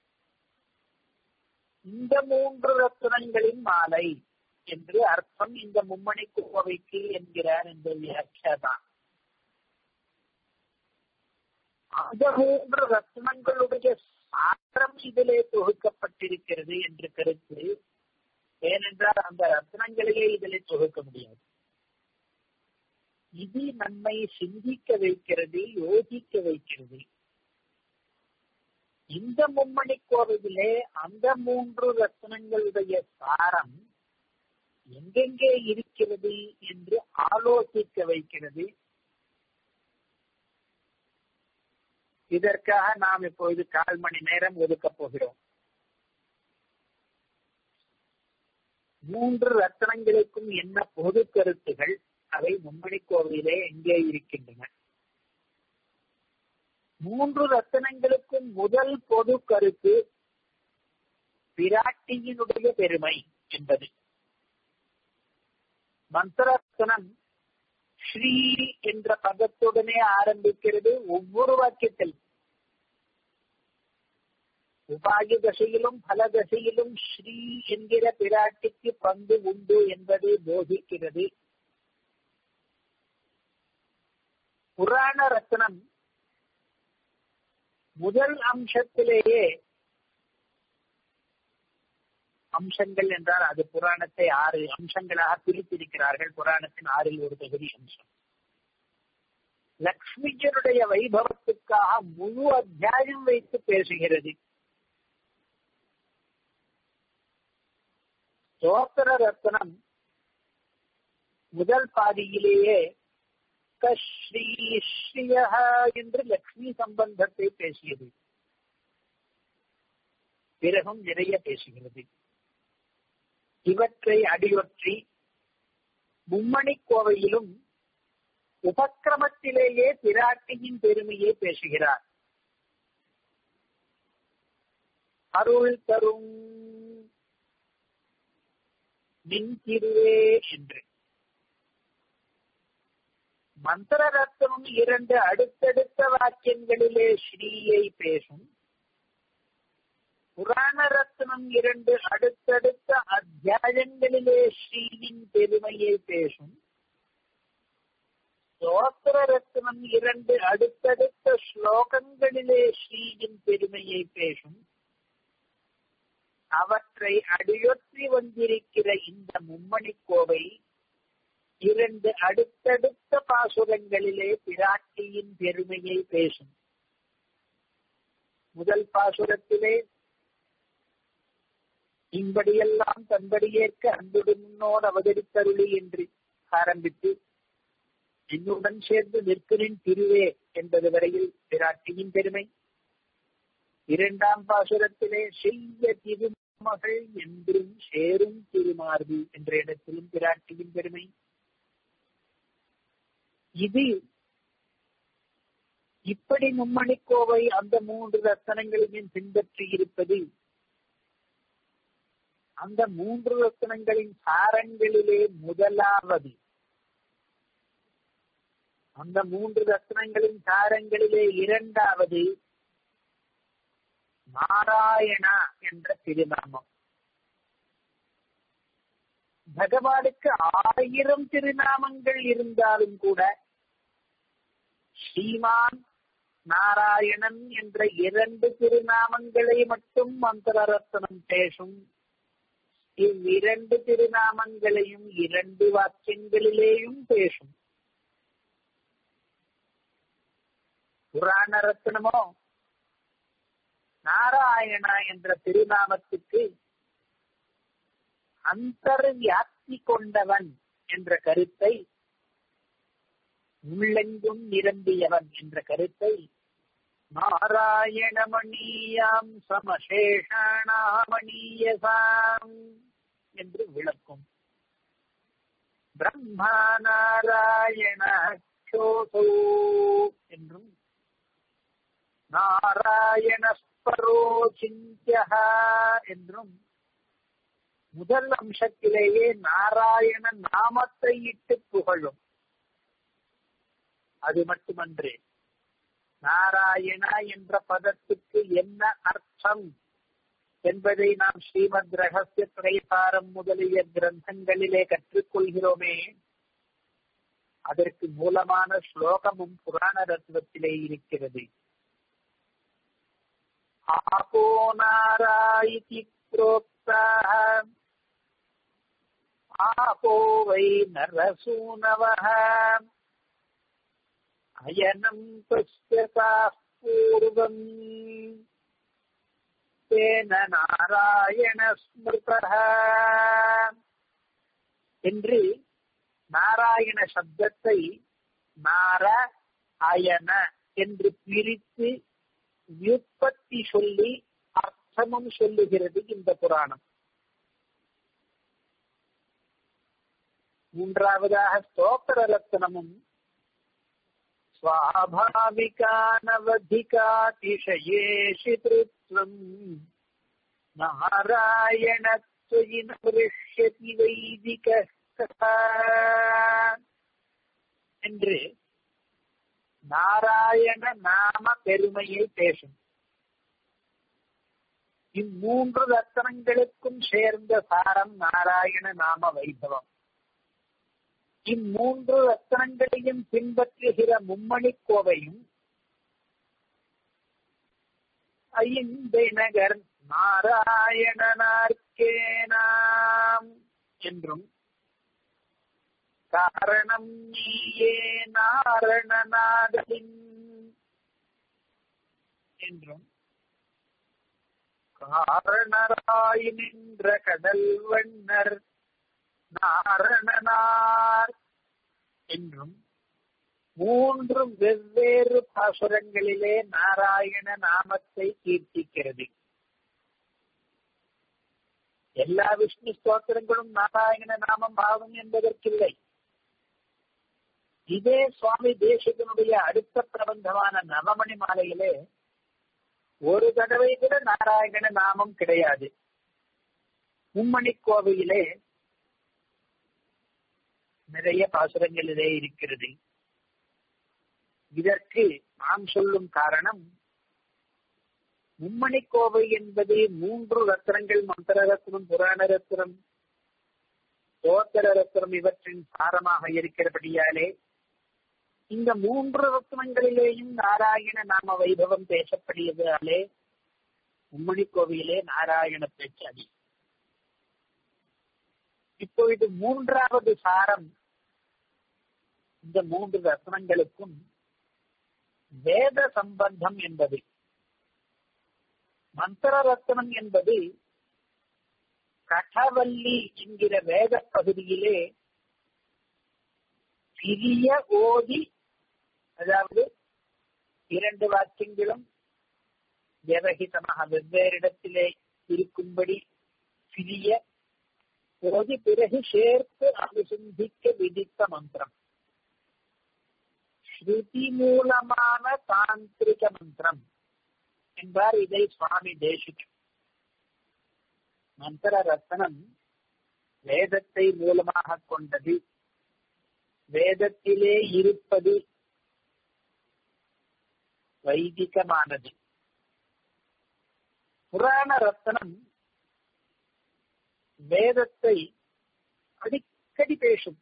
இந்த மூன்று ரத்தனங்களின் மாலை என்று அர்த்தம் இந்த மும்மணி கோவைக்கு என்கிறார் இந்த வியாக்கியாதான் அந்த மூன்று ரத்னங்களுடைய சாரம் இதிலே தொகுக்கப்பட்டிருக்கிறது என்று கருத்து ஏனென்றால் அந்த ரத்னங்களையே இதிலே தொகுக்க முடியாது இது நம்மை சிந்திக்க வைக்கிறது யோசிக்க வைக்கிறது இந்த மும்மணி கோவிலே அந்த மூன்று ரத்னங்களுடைய சாரம் எங்கெங்கே இருக்கிறது என்று ஆலோசிக்க வைக்கிறது இதற்காக நாம் இப்பொழுது கால் மணி நேரம் ஒதுக்கப் போகிறோம் மூன்று ரத்தனங்களுக்கும் என்ன பொது கருத்துகள் அவை மும்மணி கோவிலே எங்கே இருக்கின்றன மூன்று ரத்தனங்களுக்கும் முதல் பொது கருத்து பிராட்டியினுடைய பெருமை என்பது மந்திரத்தனம் ஸ்ரீ என்ற பதத்துடனே ஆரம்பிக்கிறது ஒவ்வொரு வாக்கியத்தில் உபாகி தசையிலும் பல தசையிலும் ஸ்ரீ என்கிற பிராட்டிக்கு பங்கு உண்டு என்பதை போதிக்கிறது புராண ரத்னம் முதல் அம்சத்திலேயே அம்சங்கள் என்றால் அது புராணத்தை ஆறு அம்சங்களாக பிரித்திருக்கிறார்கள் புராணத்தின் ஆறில் ஒரு தொகுதி அம்சம் லக்ஷ்மிஜருடைய வைபவத்துக்காக முழு அத்தியாயம் வைத்து பேசுகிறது ஸ்தோத்திர ரத்னம் முதல் பாதியிலேயே ஸ்ரீ ஸ்ரீய என்று லக்ஷ்மி சம்பந்தத்தை பேசியது பிறகும் நிறைய பேசுகிறது இவற்றை அடியொற்றி மும்மணி கோவையிலும் உபக்கிரமத்திலேயே பிராட்டியின் பெருமையை பேசுகிறார் அருள் தரும் மின்திருவே என்று மந்திர ரத்னம் இரண்டு அடுத்தடுத்த வாக்கியங்களிலே ஸ்ரீயை பேசும் புராண ரத்னம் இரண்டு அடுத்தடுத்த அத்தியாயங்களிலே ஸ்ரீயின் பெருமையை பேசும் ஸ்தோத்திர ரத்னம் இரண்டு அடுத்தடுத்த ஸ்லோகங்களிலே ஸ்ரீயின் பெருமையை பேசும் அவற்றை அடியொற்றி வந்திருக்கிற இந்த மும்மணி கோவை இரண்டு அடுத்தடுத்த பாசுரங்களிலே பிராட்டியின் பெருமையை பேசும் முதல் பாசுரத்திலே இம்படியெல்லாம் தன்படியேற்க அன்புடன் முன்னோடு அவதரித்தருளி என்று ஆரம்பித்து என்னுடன் சேர்ந்து நிற்கலின் திருவே என்பது வரையில் பிராட்டியின் பெருமை இரண்டாம் பாசுரத்திலே செய்ய திரு மகள் என்றும் சேரும் திருமார்பு என்ற இடத்திலும் பிராட்டியின் பெருமை இது இப்படி மும்மணிக்கோவை அந்த மூன்று ரத்தனங்களையும் பின்பற்றி இருப்பது அந்த மூன்று ரத்தனங்களின் சாரங்களிலே முதலாவது அந்த மூன்று ரத்னங்களின் சாரங்களிலே இரண்டாவது நாராயணா என்ற திருநாமம் பகவானுக்கு ஆயிரம் திருநாமங்கள் இருந்தாலும் கூட ஸ்ரீமான் நாராயணன் என்ற இரண்டு திருநாமங்களை மட்டும் மந்திர ரத்னம் பேசும் இவ்விரண்டு திருநாமங்களையும் இரண்டு வாக்கியங்களிலேயும் பேசும் புராண ரத்னமோ நாராயணா என்ற திருநாமத்துக்கு அந்தர்வியாப்தி கொண்டவன் என்ற கருத்தை உள்ளெங்கும் நிரம்பியவன் என்ற கருத்தை நாராயணமணியாம் சமசேஷாணாமணியசாம் என்று விளக்கும் பிரம்மா நாராயண என்றும் நாராயணஸ்பரோ சிந்தியா என்றும் முதல் அம்சத்திலேயே நாராயண நாமத்தை இட்டு புகழும் அது மட்டுமன்று நாராயண என்ற பதத்துக்கு என்ன அர்த்தம் என்பதை நாம் ஸ்ரீமத் ரகசிய திரைசாரம் முதலிய கிரந்தங்களிலே கற்றுக்கொள்கிறோமே அதற்கு மூலமான ஸ்லோகமும் புராண ரத்னத்திலே இருக்கிறது ஆபோ நாராயிதி प्रोक्ताः आपो वै नरसूनवः अयनम् पश्यताः पूर्वम् तेन நாராயண ஸ்மிருதः என்று நாராயண சப்தத்தை நார அயன என்று பிரித்து வியுற்பத்தி சொல்லி அர்த்தமும் சொல்லுகிறது இந்த புராணம் மூன்றாவதாக ஸ்தோத்திர ரத்னமும் स्वाभाविकानवधिकातिशयेषितृत्वम् नारायणत्वयि न वृष्यति வைதிக என்று நாராயண நாம பெருமையை பேசும் இம்மூன்று ரத்தனங்களுக்கும் சேர்ந்த சாரம் நாராயண நாம வைபவம் இம்மூன்று ரத்தனங்களையும் பின்பற்றுகிற மும்மணி கோவையும் ஐந்தநகர் நாராயணனார்க்கே நாம் என்றும் காரணம் நீயே நாரணநாதலின் என்றும் காரணராய் நின்ற கடல் வண்ணர் நாரணனார் என்றும் மூன்று வெவ்வேறு பாசுரங்களிலே நாராயண நாமத்தை கீர்த்திக்கிறது எல்லா விஷ்ணு ஸ்தோத்திரங்களும் நாராயண நாமம் ஆகும் என்பதற்கில்லை இதே சுவாமி தேசிகனுடைய அடுத்த பிரபந்தமான நவமணி மாலையிலே ஒரு தடவை கூட நாராயண நாமம் கிடையாது மும்மணி கோவையிலே நிறைய பாசுரங்களிலே இருக்கிறது இதற்கு நாம் சொல்லும் காரணம் மும்மணி கோவை என்பது மூன்று ரத்னங்கள் மந்திர ரத்னம் புராண ரத்னம் சோத்திர ரத்னம் இவற்றின் சாரமாக இருக்கிறபடியாலே இந்த மூன்று ரத்னங்களிலேயும் நாராயண நாம வைபவம் பேசப்படுவதாலே மும்மணி கோவிலே நாராயண பேச்சு அதிகம் இப்பொழுது மூன்றாவது சாரம் இந்த மூன்று ரத்னங்களுக்கும் வேத சம்பந்தம் என்பது மந்திர ரத்னம் என்பது கடவல்லி என்கிற வேத பகுதியிலே சிறிய ஓதி அதாவது இரண்டு வாக்கியங்களும் விவகிதமாக வெவ்வேறு இடத்திலே இருக்கும்படி பிரிய போது பிறகு சேர்த்து அனுசந்திக்க விதித்த மந்திரம் ஸ்ருதி மூலமான தாந்திரிக மந்திரம் என்பார் இதை சுவாமி தேசிகன் மந்திர ரத்தனம் வேதத்தை மூலமாக கொண்டது வேதத்திலே இருப்பது வைதிகமானது புராண ரத்தனம் வேதத்தை அடிக்கடி பேசும்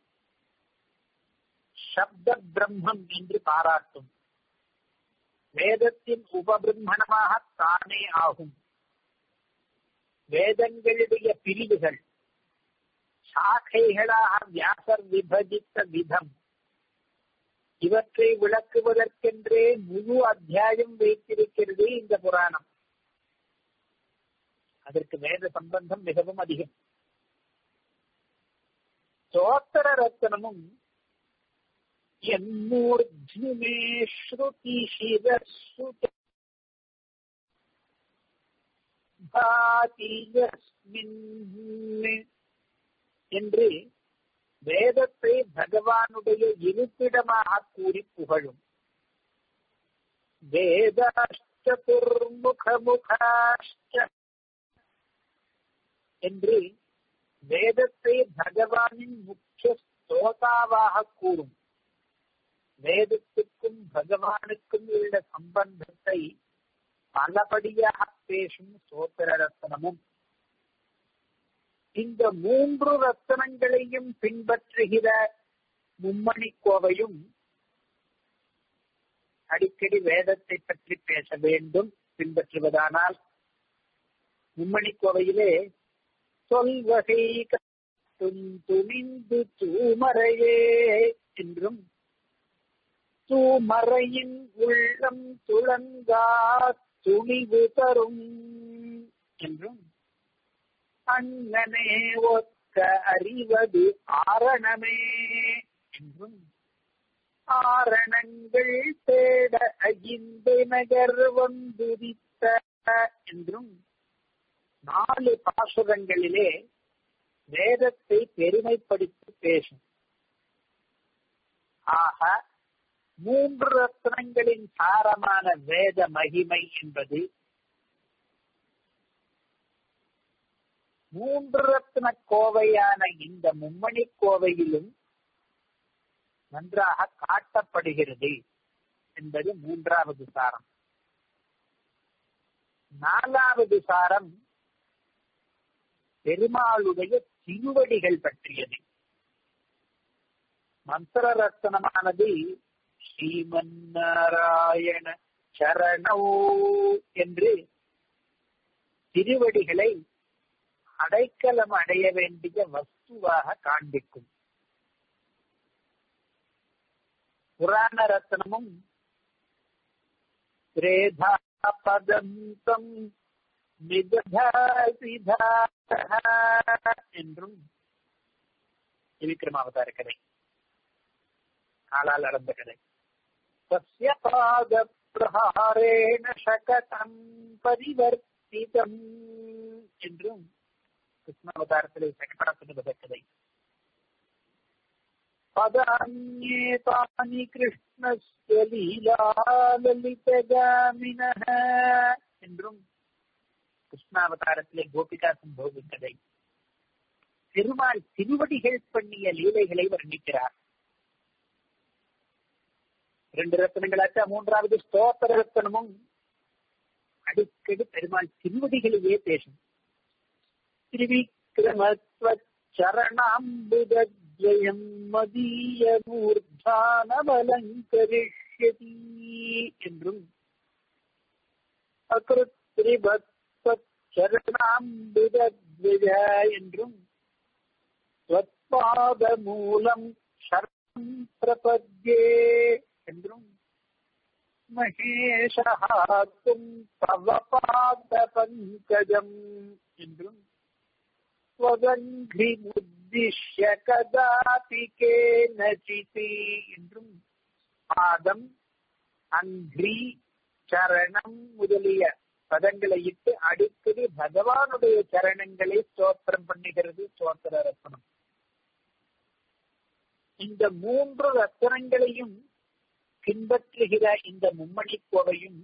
சப்த பிரம்மம் என்று பாராட்டும் வேதத்தின் உபபிரம்மணமாக தானே ஆகும் வேதங்களுடைய பிரிவுகள் சாக்கைகளாக வியாசர் விபஜித்த விதம் இவற்றை விளக்குவதற்கென்றே முழு அத்தியாயம் வைத்திருக்கிறது இந்த புராணம் அதற்கு வேத சம்பந்தம் மிகவும் அதிகம் சோத்தர ரத்தனமும் என்மூர்ஜுமே ஸ்ருதி சிரஸ்ருத என்று வேதத்தை பகவானுடைய இருப்பிடமாக கூறி புகழும் வேதாஷ்டதுர்முகமுகாஷ்ட என்று வேதத்தை பகவானின் முக்கிய ஸ்தோதாவாக கூறும் வேதத்துக்கும் பகவானுக்கும் உள்ள சம்பந்தத்தை பலபடியாக பேசும் சோத்திர ரத்தனமும் இந்த மூன்று ரத்தனங்களையும் பின்பற்றுகிற மும்மணி கோவையும் அடிக்கடி வேதத்தை பற்றி பேச வேண்டும் பின்பற்றுவதானால் மும்மணி கோவையிலே சொல்வகை துணிந்து தூமறையே என்றும் தூமறையின் உள்ளம் துளங்கா துணிவு தரும் என்றும் அண்ணனே ஒக்க அறிவது ஆரணமே என்றும் ஆரணங்கள் தேட அகிந்த நகர் வந்துதித்த என்றும் நாலு பாசுரங்களிலே வேதத்தை பெருமைப்படுத்தி பேசும் ஆக மூன்று ரத்னங்களின் சாரமான வேத மகிமை என்பது மூன்று ரத்ன கோவையான இந்த மும்மணி கோவையிலும் நன்றாக காட்டப்படுகிறது என்பது மூன்றாவது சாரம் நாலாவது சாரம் பெருமாளுடைய திருவடிகள் பற்றியது மந்திர ரத்தனமானது ஸ்ரீமன்னாராயண சரணோ என்று திருவடிகளை அடைக்கலம் அடைய வேண்டிய வஸ்துவாக காண்பிக்கும் புராண ரத்னமும் பிரேதா பதந்தம் என்றும் விக்ரமாவதார கதை காலால் நடந்த கதை சசிய பாத பிரஹாரேண சகதம் பரிவர்த்திதம் என்றும் கிருஷ்ணாவதாரத்திலே சகடப்படுகிற கதை பதான்யேதானி கிருஷ்ணஸ்ய லீலாலலிதகாமினः என்றும் கிருஷ்ணாவதாரத்திலே கோபிகா சம்போக கதை பெருமாள் திருவடிகள் பண்ணிய லீலைகளை வர்ணிக்கிறார் ரெண்டு ரத்தனங்களாச்சா மூன்றாவது ஸ்தோத்திர ரத்தனமும் அடிக்கடி பெருமாள் திருவடிகளையே பேசும் திருவிக்கிரமத்வ சரணாம்புதத்வயம் மதீய மூர்தானவலங்கரிஷ்யதி என்றும் அகிருத்ரிபத்வத் சரணாம்புதத்வய என்றும் त्वत्पाद மூலம் சரணம் பிரபத்யே என்றும் மகேஷாத்தும் தவ பாத பங்கஜம் என்றும் ஸ்வகங்கி முத்திஷ்ய கதாபி கேனசிதி என்றும் பாதம் அங்கிரி சரணம் முதலிய பதங்களை இட்டு அடிக்கடி பகவானுடைய சரணங்களை ஸ்தோத்திரம் பண்ணுகிறது ஸ்தோத்திர ரத்னம் இந்த மூன்று ரத்தனங்களையும் பின்பற்றுகிற இந்த மும்மணி கோவையும்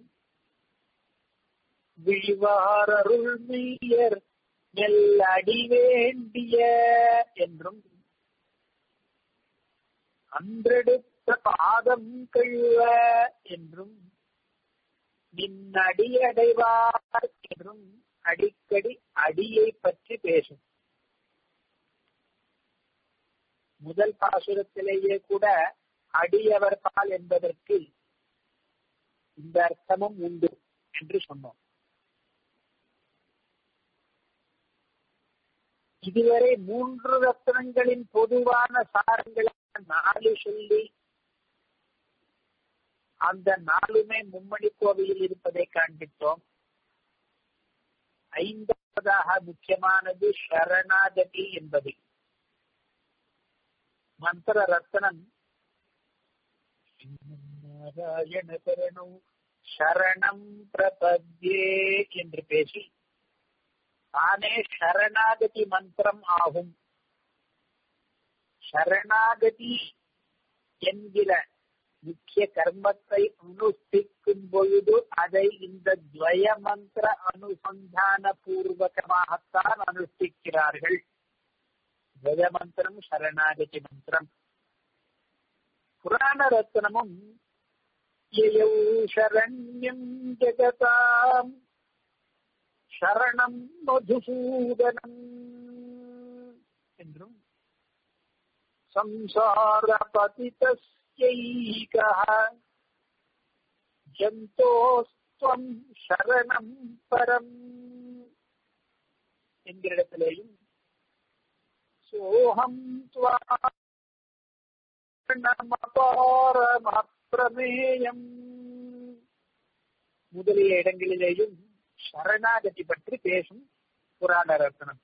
விழிவாரருள் மெய்யர் நெல்லடி வேண்டிய என்றும் அன்றெடுத்த பாதம் கழுவ என்றும் நின்னடி அடைவார் என்றும் அடிக்கடி அடியை பற்றி பேசும் முதல் பாசுரத்திலேயே கூட அடியவர் பால் என்பதற்கு இந்த அர்த்தமும் உண்டு என்று சொன்னோம் இதுவரை மூன்று ரத்னங்களின் பொதுவான சாரங்களை நாலு சொல்லி அந்த நாலுமே மும்மணி கோவையில் இருப்பதை காண்பித்தோம் ஐந்தாவதாக முக்கியமானது சரணாகதி என்பது மந்திர ரத்னம் நாராயண சரணம் சரணம் பிரபத்யே என்று பேசி தானே சரணாகதி மந்திரம் ஆகும் சரணாகதி என்கிற முக்கிய கர்மத்தை அனுஷ்டிக்கும் பொழுது அதை இந்த துவய மந்திர அனுசந்தான பூர்வகமாகத்தான் அனுஷ்டிக்கிறார்கள் துவய மந்திரம் சரணாகதி மந்திரம் புராண ரத்னமும் யயௌ சரண்யம் ஜெகதாம் சரணம் மதுசூதனம் என்றும் संसारपतितस्यैकः ஜந்தோஸ்துவம் சரணம் பரம் என்கிற இடத்திலேயும் சோகம் துவாரணமபாரமப்பிரமேயம் முதலிய இடங்களிலேயும் சரணாகதி பற்றி பேசும் புராண ரத்னம்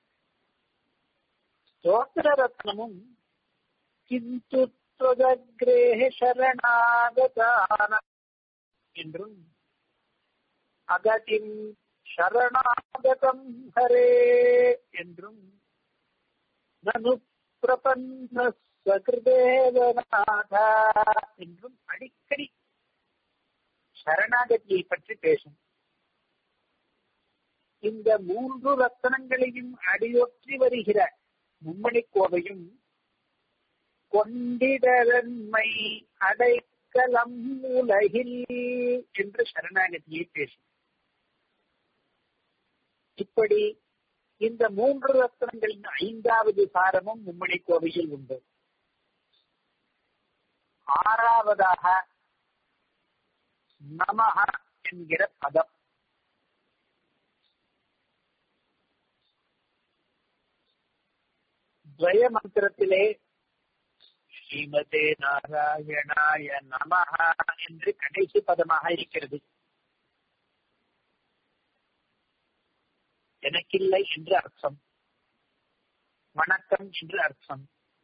ஸ்தோத்திர ரத்னமும் கிந்து त्वदग्रेः शरणागतान என்றும் அகதிம் சரணாகதம் ஹரே என்றும் நனு பிரபந்த சகிருதேவநாத என்றும் அடிக்கடி சரணாகதியை பற்றி பேசும் இந்த மூன்று ரத்தனங்களையும் அடியொற்றி வருகிற மும்மணி கோவையும் கொண்டிடரன்மை அடைக்கலம் உலகில் என்று சரணாகதியை பேசும் இப்படி இந்த மூன்று ரத்னங்களின் ஐந்தாவது சாரமும் மும்மணி கோவையில் உண்டு ஆறாவதாக நமஹ என்கிற பதம் துவய மந்திரத்திலே ஸ்ரீமதே நாராயணாய நமஹ என்று கடைசி பதமாக இருக்கிறது எனக்கில்லை என்று அர்த்தம் வணக்கம் என்று அர்த்தம்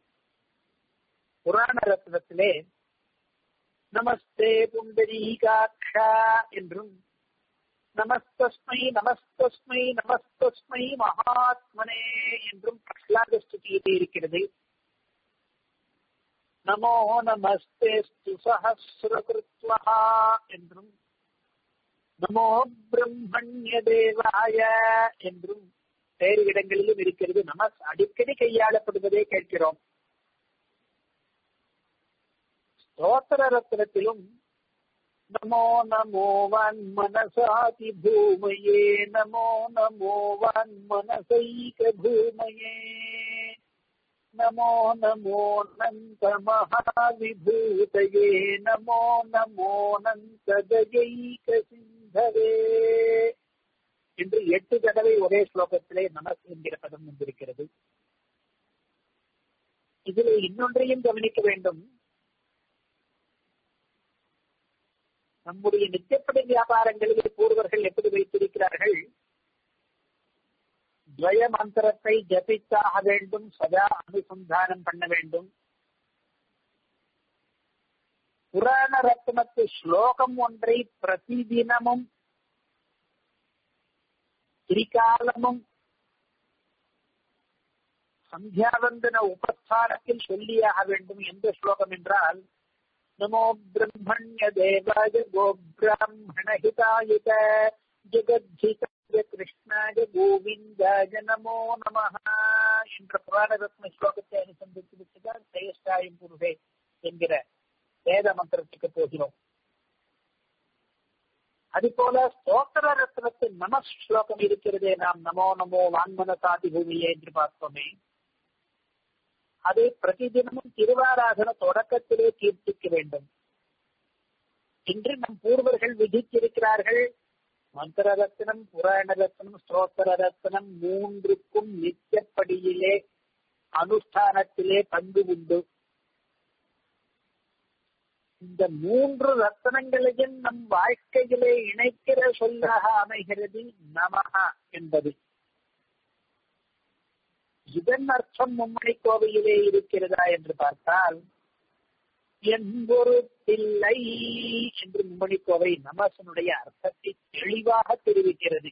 புராண ரத்னத்திலே நமஸ்தே புண்டரீகாட்சா என்றும் நமஸ்தஸ்மை நமஸ்தஸ்மை நமஸ்தஸ்மை மகாத்மனே என்றும் பிரஹ்லாத ஸ்துதியிலே இருக்கிறது நமோ நமஸ்தேஸ்து சஹசிரகிருத்வா என்றும் நமோ பிரம்மண்ய தேவாய என்றும் வேறு இடங்களிலும் இருக்கிறது நமஸ் அடிக்கடி கையாளப்படுவதை கேட்கிறோம் ஸ்தோத்திர ரத்னத்திலும் நமோ நமோ வன் மனசாதி பூமயே நமோ நமோ வன் மனசைக பூமயே नमो नमोऽनन्त महाविभूतये नमो நமோனந்ததயைக சிந்தவே என்று எட்டு தடவை ஒரே ஸ்லோகத்திலே நமஸ் என்கிற பதம் வந்திருக்கிறது இதில் இன்னொன்றையும் கவனிக்க வேண்டும் நம்முடைய நித்தியப்படி வியாபாரங்களில் பூர்வர்கள் எப்படி வைத்திருக்கிறார்கள் துவய மந்திரத்தை ஜபித்தாக வேண்டும் சதா அனுசந்தானம் பண்ண வேண்டும் புராண ரத்னத்து ஸ்லோகம் ஒன்றை பிரதிதினமும் திரிகாலமும் சந்தியாவந்தன உபஸ்தானத்தில் சொல்லியாக வேண்டும் எந்த ஸ்லோகம் என்றால் நமோ பிரம்மண்ய தேவாய கோ பிராமணஹிதாயுத ஜெகத்ஜிதாய கிருஷ்ணாய கோவிந்தாய நமோ நம என்ற புராண ரத்ன ஸ்லோகத்தை அனுசந்தித்து விட்டுதான் ஜெயஸ்டாயம் புருஷே என்கிற வேத மந்திரத்துக்கு போகிறோம் அதுபோல ஸ்தோத்திர ரத்னத்தின் நம ஸ்லோகம் இருக்கிறதே நாம் நமோ நமோ வான்மனசாதி பூமியே என்று பார்த்தோமே அதை பிரதிதினமும் திருவாராதன தொடக்கத்திலே கீர்த்திக்க வேண்டும் இன்று நம் பூர்வர்கள் விதித்திருக்கிறார்கள் மந்திர ரத்னம் புராண ரத்னம் ஸ்தோத்திர ரத்னம் மூன்றுக்கும் நித்தியப்படியிலே அனுஷ்டானத்திலே பங்கு உண்டு இந்த மூன்று ரத்தனங்களையும் நம் வாழ்க்கையிலே இணைக்கிற சொல்லாக அமைகிறது நமஹா என்பது இதன் அர்த்தம் மும்மணி கோவையிலே இருக்கிறதா என்று பார்த்தால் என் ஒரு பிள்ளை என்று மும்மணி கோவை நமசனுடைய அர்த்தத்தை தெளிவாக தெரிவிக்கிறது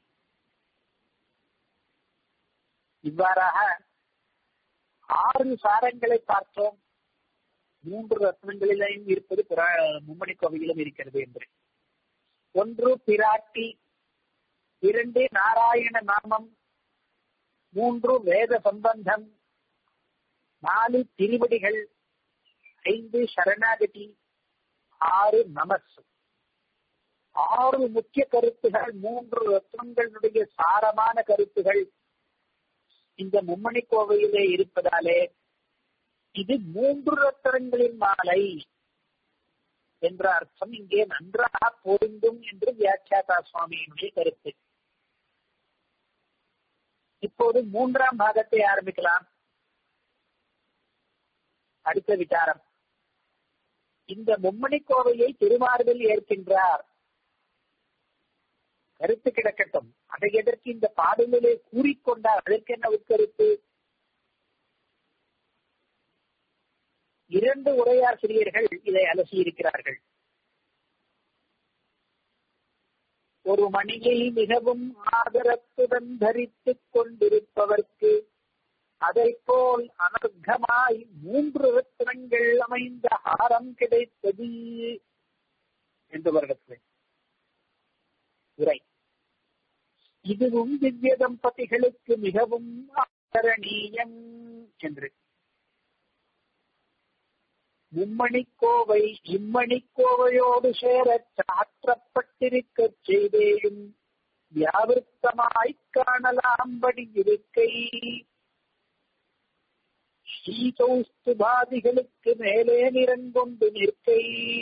இவ்வாறாக ஆறு சாரங்களை பார்த்தோம் மூன்று ரத்னங்களிலும் இருப்பது மும்மணி கோவையிலும் இருக்கிறது என்று ஒன்று பிராட்டி இரண்டு நாராயண நாமம் மூன்று வேத சம்பந்தம் நாலு திருவடிகள் ஐந்து சரணாகதி ஆறு நமஸ் ஆறு முக்கிய கருத்துகள் மூன்று ரத்னங்களுடைய சாரமான கருத்துகள் இந்த மும்மணி கோவையிலே இருப்பதாலே இது மூன்று ரத்தனங்களின் மாலை என்ற அர்த்தம் இங்கே நன்றாக பொருந்தும் என்று வியாக்கியாதா சுவாமியினுடைய கருத்து இப்போது மூன்றாம் பாகத்தை ஆரம்பிக்கலாம் அடுத்த விசாரம் இந்த மும்மணி கோவையை திருமார்பில் ஏற்கின்றார் கருத்து கிடக்கட்டும் அதை எதற்கு இந்த பாடலிலே கூறிக்கொண்டார் அதற்கு என்ன உட்கருத்து இரண்டு உரையாசிரியர்கள் இதை அலசி இருக்கிறார்கள் ஒரு மணியை மிகவும் ஆதரத்துடன் தரித்துக் கொண்டிருப்பவர்க்கு அதை போல் அனர்த்தமாய் மூன்று ரத்னங்கள் அமைந்த ஹாரம் கிடைத்தது என்று வருகிறது உரை இதுவும் திவ்ய தம்பதிகளுக்கு மிகவும் ஆதரணீயம் என்று மும்மணிக்கோவை இம்மணிக்கோவையோடு சேர சாற்றப்பட்டிருக்க செய்தேயும் வியாவிருத்தமாய்க் காணலாம்படி இருக்கை ஸ்ரீசௌஸ்துபாதிகளுக்கு மேலே நிறங்கொண்டு நிற்கை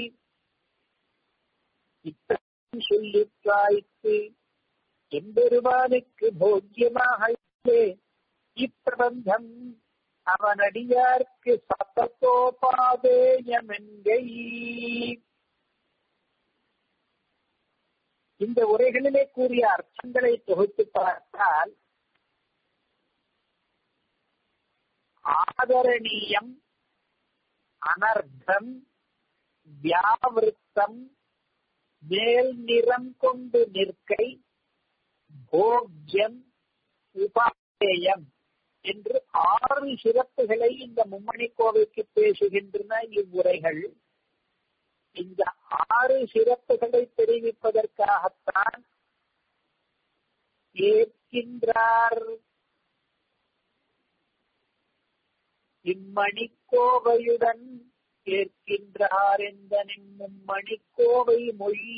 இத்தம் சொல்லிற்றாய்க்கு எம்பெருமானுக்கு போக்கியமாக இப்பிரபந்தம் அவனடியார்க்கு சத்தத்தோபாதேயமென்கை இந்த உரைகளிலே கூறிய அர்த்தங்களை தொகுத்து பார்த்தால் ஆதரணீயம் அனர்த்தம் வியாவிருத்தம் மேல் நிறம் கொண்டு நிற்கை போக்கியம் உபாதேயம் என்று ஆறு சிறப்புகளை இந்த மும்மணி கோவைக்கு பேசுகின்றன இவ்வுரைகள் இந்த ஆறு சிறப்புகளை தெரிவிப்பதற்காகத்தான் ஏற்கின்றார் இம்மணிக்கோவையுடன் கேட்கின்றார் எந்த மும்மணிக்கோவை மொழி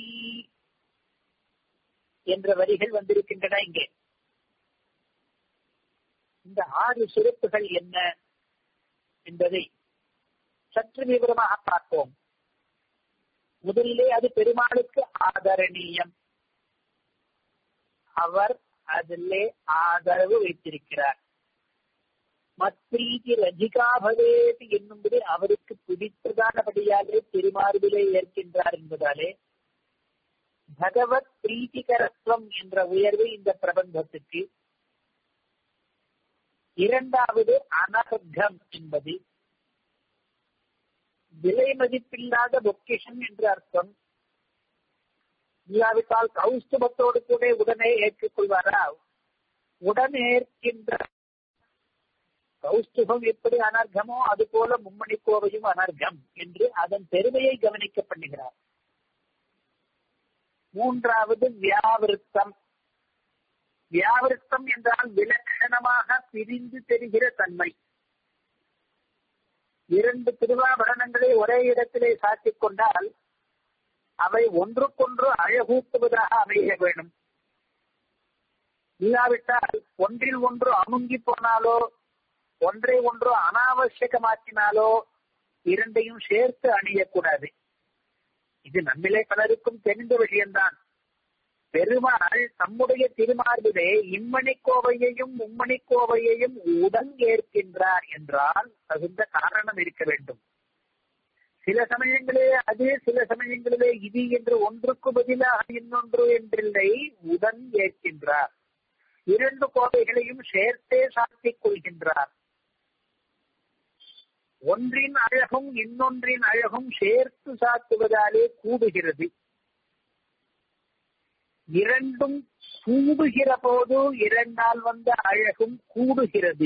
என்ற வரிகள் வந்திருக்கின்றன இங்கே இந்த ஆறு சிறப்புகள் என்ன என்பதை சற்று விவரமாக பார்ப்போம் முதலிலே அது பெருமாளுக்கு ஆதரணீயம் அவர் அதிலே ஆதரவு வைத்திருக்கிறார் மத்ரீதி ரஜிகாபவேத் என்னும்படி அவருக்கு பிடித்ததானபடியாலே திருமார்பிலே ஏற்கின்றார் என்பதாலே பகவத் பிரீத்திகரத்துவம் என்ற உயர்வு இந்த பிரபந்தத்துக்கு இரண்டாவது அனர்த்தம் என்பது விலை மதிப்பில்லாத பொக்கேஷன் என்று அர்த்தம் இல்லாவிட்டால் கௌஸ்துபத்தோடு கூட உடனே ஏற்றுக்கொள்வாரா உடனேற்கின்ற கௌஸ்துபம் எப்படி அனர்கமோ அது போல மும்மணி கோவையும் அனர்கம் என்று அதன் பெருமையை கவனிக்க பண்ணுகிறார் மூன்றாவது வியாவிருத்தம் வியாவிருத்தம் என்றால் விலட்சணமாக பிரிந்து தெரிகிற தன்மை இரண்டு திருவாபரணங்களை ஒரே இடத்திலே சாத்திக் கொண்டால் அவை ஒன்றுக்கொன்று அழகூட்டுவதாக அமைய வேண்டும் இல்லாவிட்டால் ஒன்றில் ஒன்று அமுங்கி போனாலோ ஒன்றை ஒன்று அனாவசியமாக்கினாலோ இரண்டையும் சேர்த்து அணியக்கூடாது இது நம்மிலே பலருக்கும் தெரிந்த விஷயம்தான் பெருமாள் தம்முடைய திருமார்பிலே இம்மணி கோவையையும் மும்மணி கோவையையும் உடன் ஏற்கின்றார் என்றால் தகுந்த காரணம் இருக்க வேண்டும் சில சமயங்களிலே அது சில சமயங்களிலே இது என்று ஒன்றுக்கு பதிலாக இன்னொன்று என்றில்லை உடன் ஏற்கின்றார் இரண்டு கோவைகளையும் சேர்த்தே சாத்திக் கொள்கின்றார் ஒன்றின் அழகும் இன்னொன்றின் அழகும் சேர்த்து சாத்துவதாலே கூடுகிறது இரண்டும் கூடுகிற போது இரண்டால் வந்த அழகும் கூடுகிறது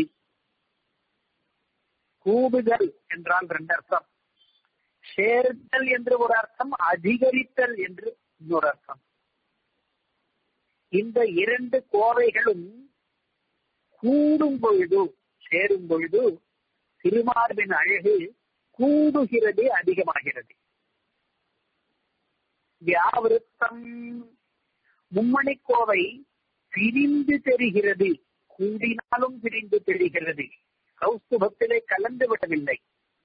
கூடுதல் என்றால் ரெண்டு அர்த்தம் சேர்த்தல் என்று ஒரு அர்த்தம் அதிகரித்தல் என்று இன்னொரு அர்த்தம் இந்த இரண்டு கோவைகளும் கூடும் பொழுது சேரும் பொழுது திருமார்பின் அழகு கூடுகிறது அதிகமாகிறது வியாவிருத்தம் மும்மணி கோவை பிரிந்து தெரிகிறது கூடினாலும் பிரிந்து தெரிகிறது கௌஸ்துபத்திலே கலந்து விடவில்லை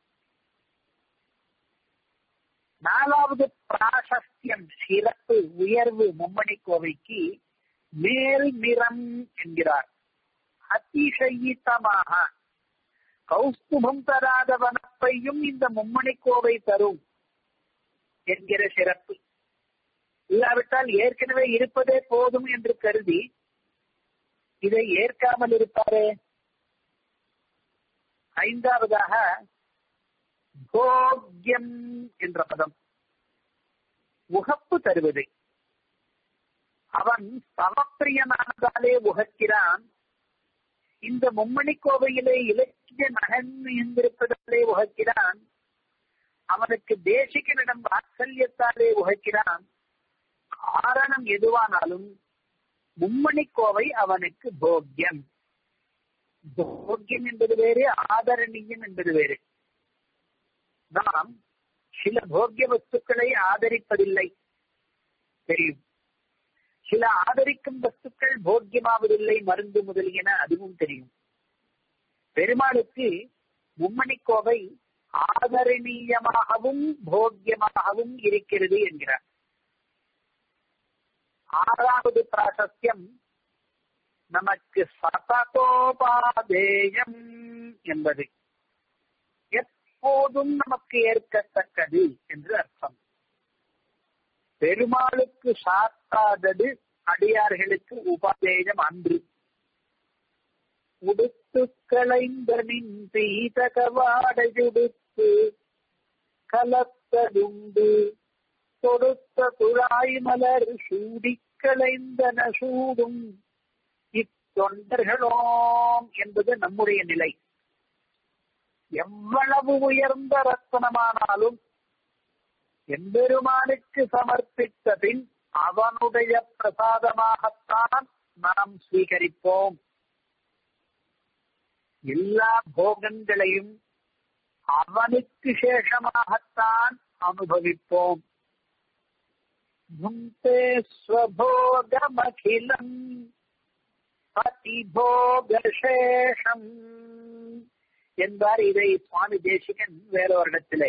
நாலாவது பிராசஸ்தியம் சிறப்பு உயர்வு மும்மணி கோவைக்கு மேல் நிறம் என்கிறார் அதிசயித்தமாக கௌஸ்துபம் தராத வனப்பையும் இந்த மும்மணி கோவை தரும் என்கிற சிறப்பு இல்லாவிட்டால் ஏற்கனவே இருப்பதே போதும் என்று கருதி இதை ஏற்காமல் இருப்பாரே ஐந்தாவதாக போக்யம் என்ற பதம் உகப்பு தருவது அவன் சமப்பிரியனானதாலே உகக்கிறான் இந்த மும்மணி கோவையிலே இலக்கிய நகன் இருந்திருப்பதாலே உகக்கிறான் அவனுக்கு தேசிகனிடம் வாத்சல்யத்தாலே உகக்கிறான் காரணம் எதுவானாலும் மும்மணி கோவை அவனுக்கு போக்கியம் போக்கியம் என்பது வேறு ஆதரணீயம் என்பது வேறு நாம் சில போக்கிய வஸ்துக்களை ஆதரிப்பதில்லை தெரியும் சில ஆதரிக்கும் வஸ்துக்கள் போக்கியமாவதில்லை மருந்து முதலியன அதுவும் தெரியும் பெருமாளுக்கு மும்மணி கோவை ஆதரணீயமாகவும் போக்கியமாகவும் இருக்கிறது என்கிறார் ஆறாவது பிராசஸ்யம் நமக்கு சதகோபாதேயம் என்பது எப்போதும் நமக்கு ஏற்கத்தக்கது என்று அர்த்தம் பெருமாளுக்கு சாத்தாதது அடியார்களுக்கு உபதேயம் அன்று உடுத்து களைந்தனின் பீதகவாடையுடுத்து கலத்ததுண்டு தொடுத்த துழாய் மலர் சூடி களைந்தன சூடும் இத்தொண்டர்களோம் என்பது நம்முடைய நிலை எவ்வளவு உயர்ந்த ரத்தனமானாலும் எம்பெருமானுக்கு சமர்ப்பித்த பின் அவனுடைய பிரசாதமாகத்தான் நாம் ஸ்வீகரிப்போம் எல்லா போகங்களையும் அவனுக்கு சேஷமாகத்தான் அனுபவிப்போம் புங்கே ஸ்வபோகமகிலம் பதிபோகசேஷம் என்பார் இதை சுவாமி தேசிகன் வேறொரிடத்திலே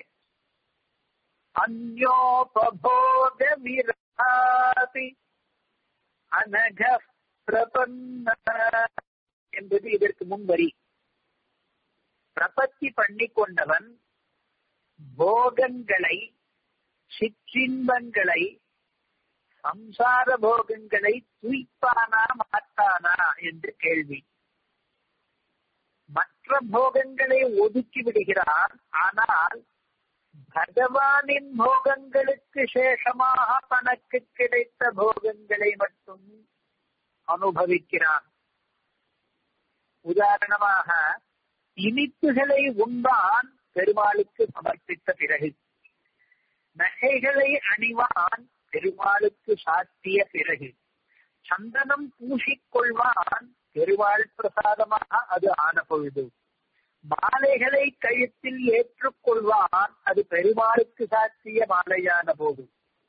அந்யோபோக விராதி அனக பிரபன்ன என்பது இதற்கு முன்வரி பிரபத்தி பண்ணி கொண்டவன் போகங்களை சிற்றின்பங்களை சம்சார போகங்களை துய்ப்பானா மாட்டானா என்று கேள்வி மற்ற போகங்களை ஒதுக்கி விடுகிறான் ஆனால் பகவானின் போகங்களுக்கு சேஷமாக தனக்கு கிடைத்த போகங்களை மட்டும் அனுபவிக்கிறான் உதாரணமாக இனிப்புகளை உண்பான் பெருமாளுக்கு சமர்ப்பித்த பிறகு நகைகளை அணிவான் பெருமாளுக்கு சாத்திய பிறகு சந்தனம் பூசிக்கொள்வான் பெருமாள் பிரசாதமாக அது ஆன பொழுது மாலைகளை கழுத்தில் ஏற்றுக்கொள்வான் அது பெருமாளுக்கு சாத்திய மாலையான போது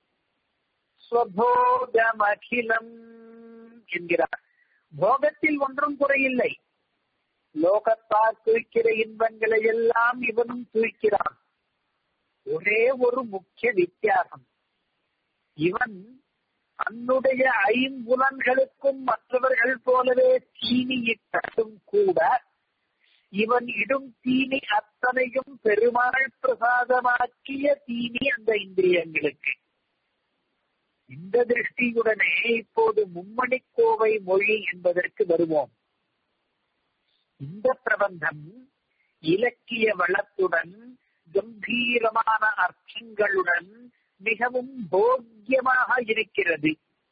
ஸ்வபோகமகிலம் என்கிறார் போகத்தில் ஒன்றும் குறையில்லை லோகத்தால் தூய்க்கிற இன்பங்களை எல்லாம் இவனும் தூய்க்கிறான் ஒரே ஒரு முக்கிய வித்தியாசம் இவன் தன்னுடைய ஐம்புலன்களுக்கும் மற்றவர்கள் போலவே தீனி இட்டதும் கூட இவன் இடும் தீனி அத்தனையும் பெருமாள் பிரசாதமாக்கிய தீனி அந்த இந்திரியங்களுக்கு இந்த திருஷ்டியுடனே இப்போது மும்மணி கோவை மொழி என்பதற்கு வருவோம் இந்த பிரபந்தம் இலக்கிய வளத்துடன் கம்பீரமான அர்த்தங்களுடன் மிகவும் போக்கியமாக இருக்கிறது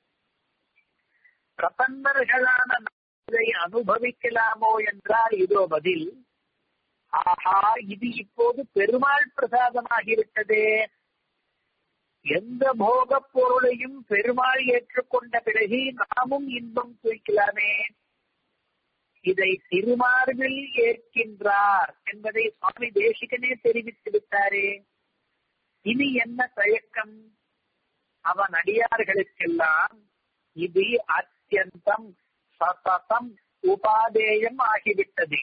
பிரபன்னர்களான இதை அனுபவிக்கலாமோ என்றால் இதோ பதில் ஆஹா இது இப்போது பெருமாள் பிரசாதமாகிவிட்டதே எந்த போக பொருளையும் பெருமாள் ஏற்றுக்கொண்ட பிறகு நாமும் இன்பம் தூய்க்கலாமே இதை திருமார்பில் ஏற்கின்றார் என்பதை சுவாமி தேசிகனே தெரிவித்து விட்டாரே இனி என்ன தயக்கம் அவன் அடியார்களுக்கெல்லாம் இது அத்தியந்தம் சததம் உபாதேயம் ஆகிவிட்டது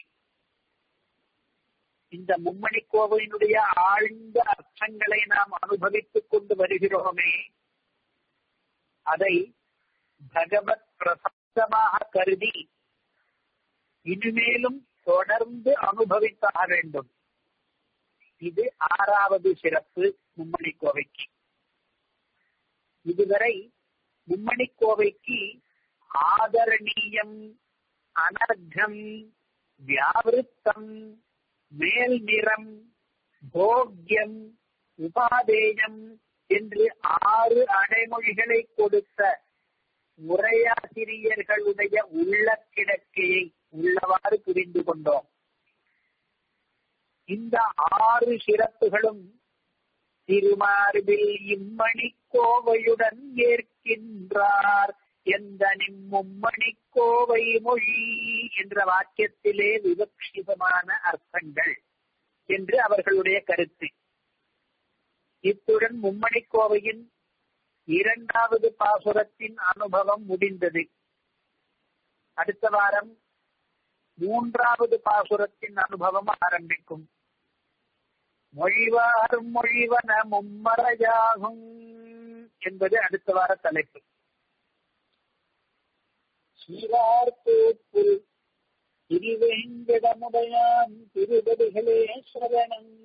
இந்த மும்மணி கோவிலினுடைய ஆழ்ந்த அர்த்தங்களை நாம் அனுபவித்துக் கொண்டு வருகிறோமே அதை பகவத் பிரசாதமாக கருதி இனிமேலும் தொடர்ந்து அனுபவித்தாக வேண்டும் இது ஆறாவது சிறப்பு மும்மணி கோவைக்கு இதுவரை மும்மணி கோவைக்கு ஆதரணீயம் அனர்த்தம் வியாவிருத்தம் மேல் நிறம் போக்கியம் உபாதேயம் என்று ஆறு அடைமொழிகளை கொடுத்த உரையாசிரியர்களுடைய உள்ள கிடக்கையை உள்ளவாறு புரிந்து கொண்டோம் இந்த ஆறு சிறப்புகளும் திருமார்பில் இம்மணி கோவையுடன் ஏற்கின்றார் எந்த நிம்மும்மணி கோவை மொழி என்ற வாக்கியத்திலே விவக்ஷிதமான அர்த்தங்கள் என்று அவர்களுடைய கருத்து இத்துடன் மும்மணி கோவையின் இரண்டாவது பாசுரத்தின் அனுபவம் முடிந்தது அடுத்த வாரம் மூன்றாவது பாசுரத்தின் அனுபவம் ஆரம்பிக்கும் மொழிவார் மொழிவன மும்மறையாகும் என்பது அடுத்த வார தலைப்பு ஸ்ரீவார்த்தூப்புல் திருவேங்கடமுடையான் திருவடிகளே சரணம்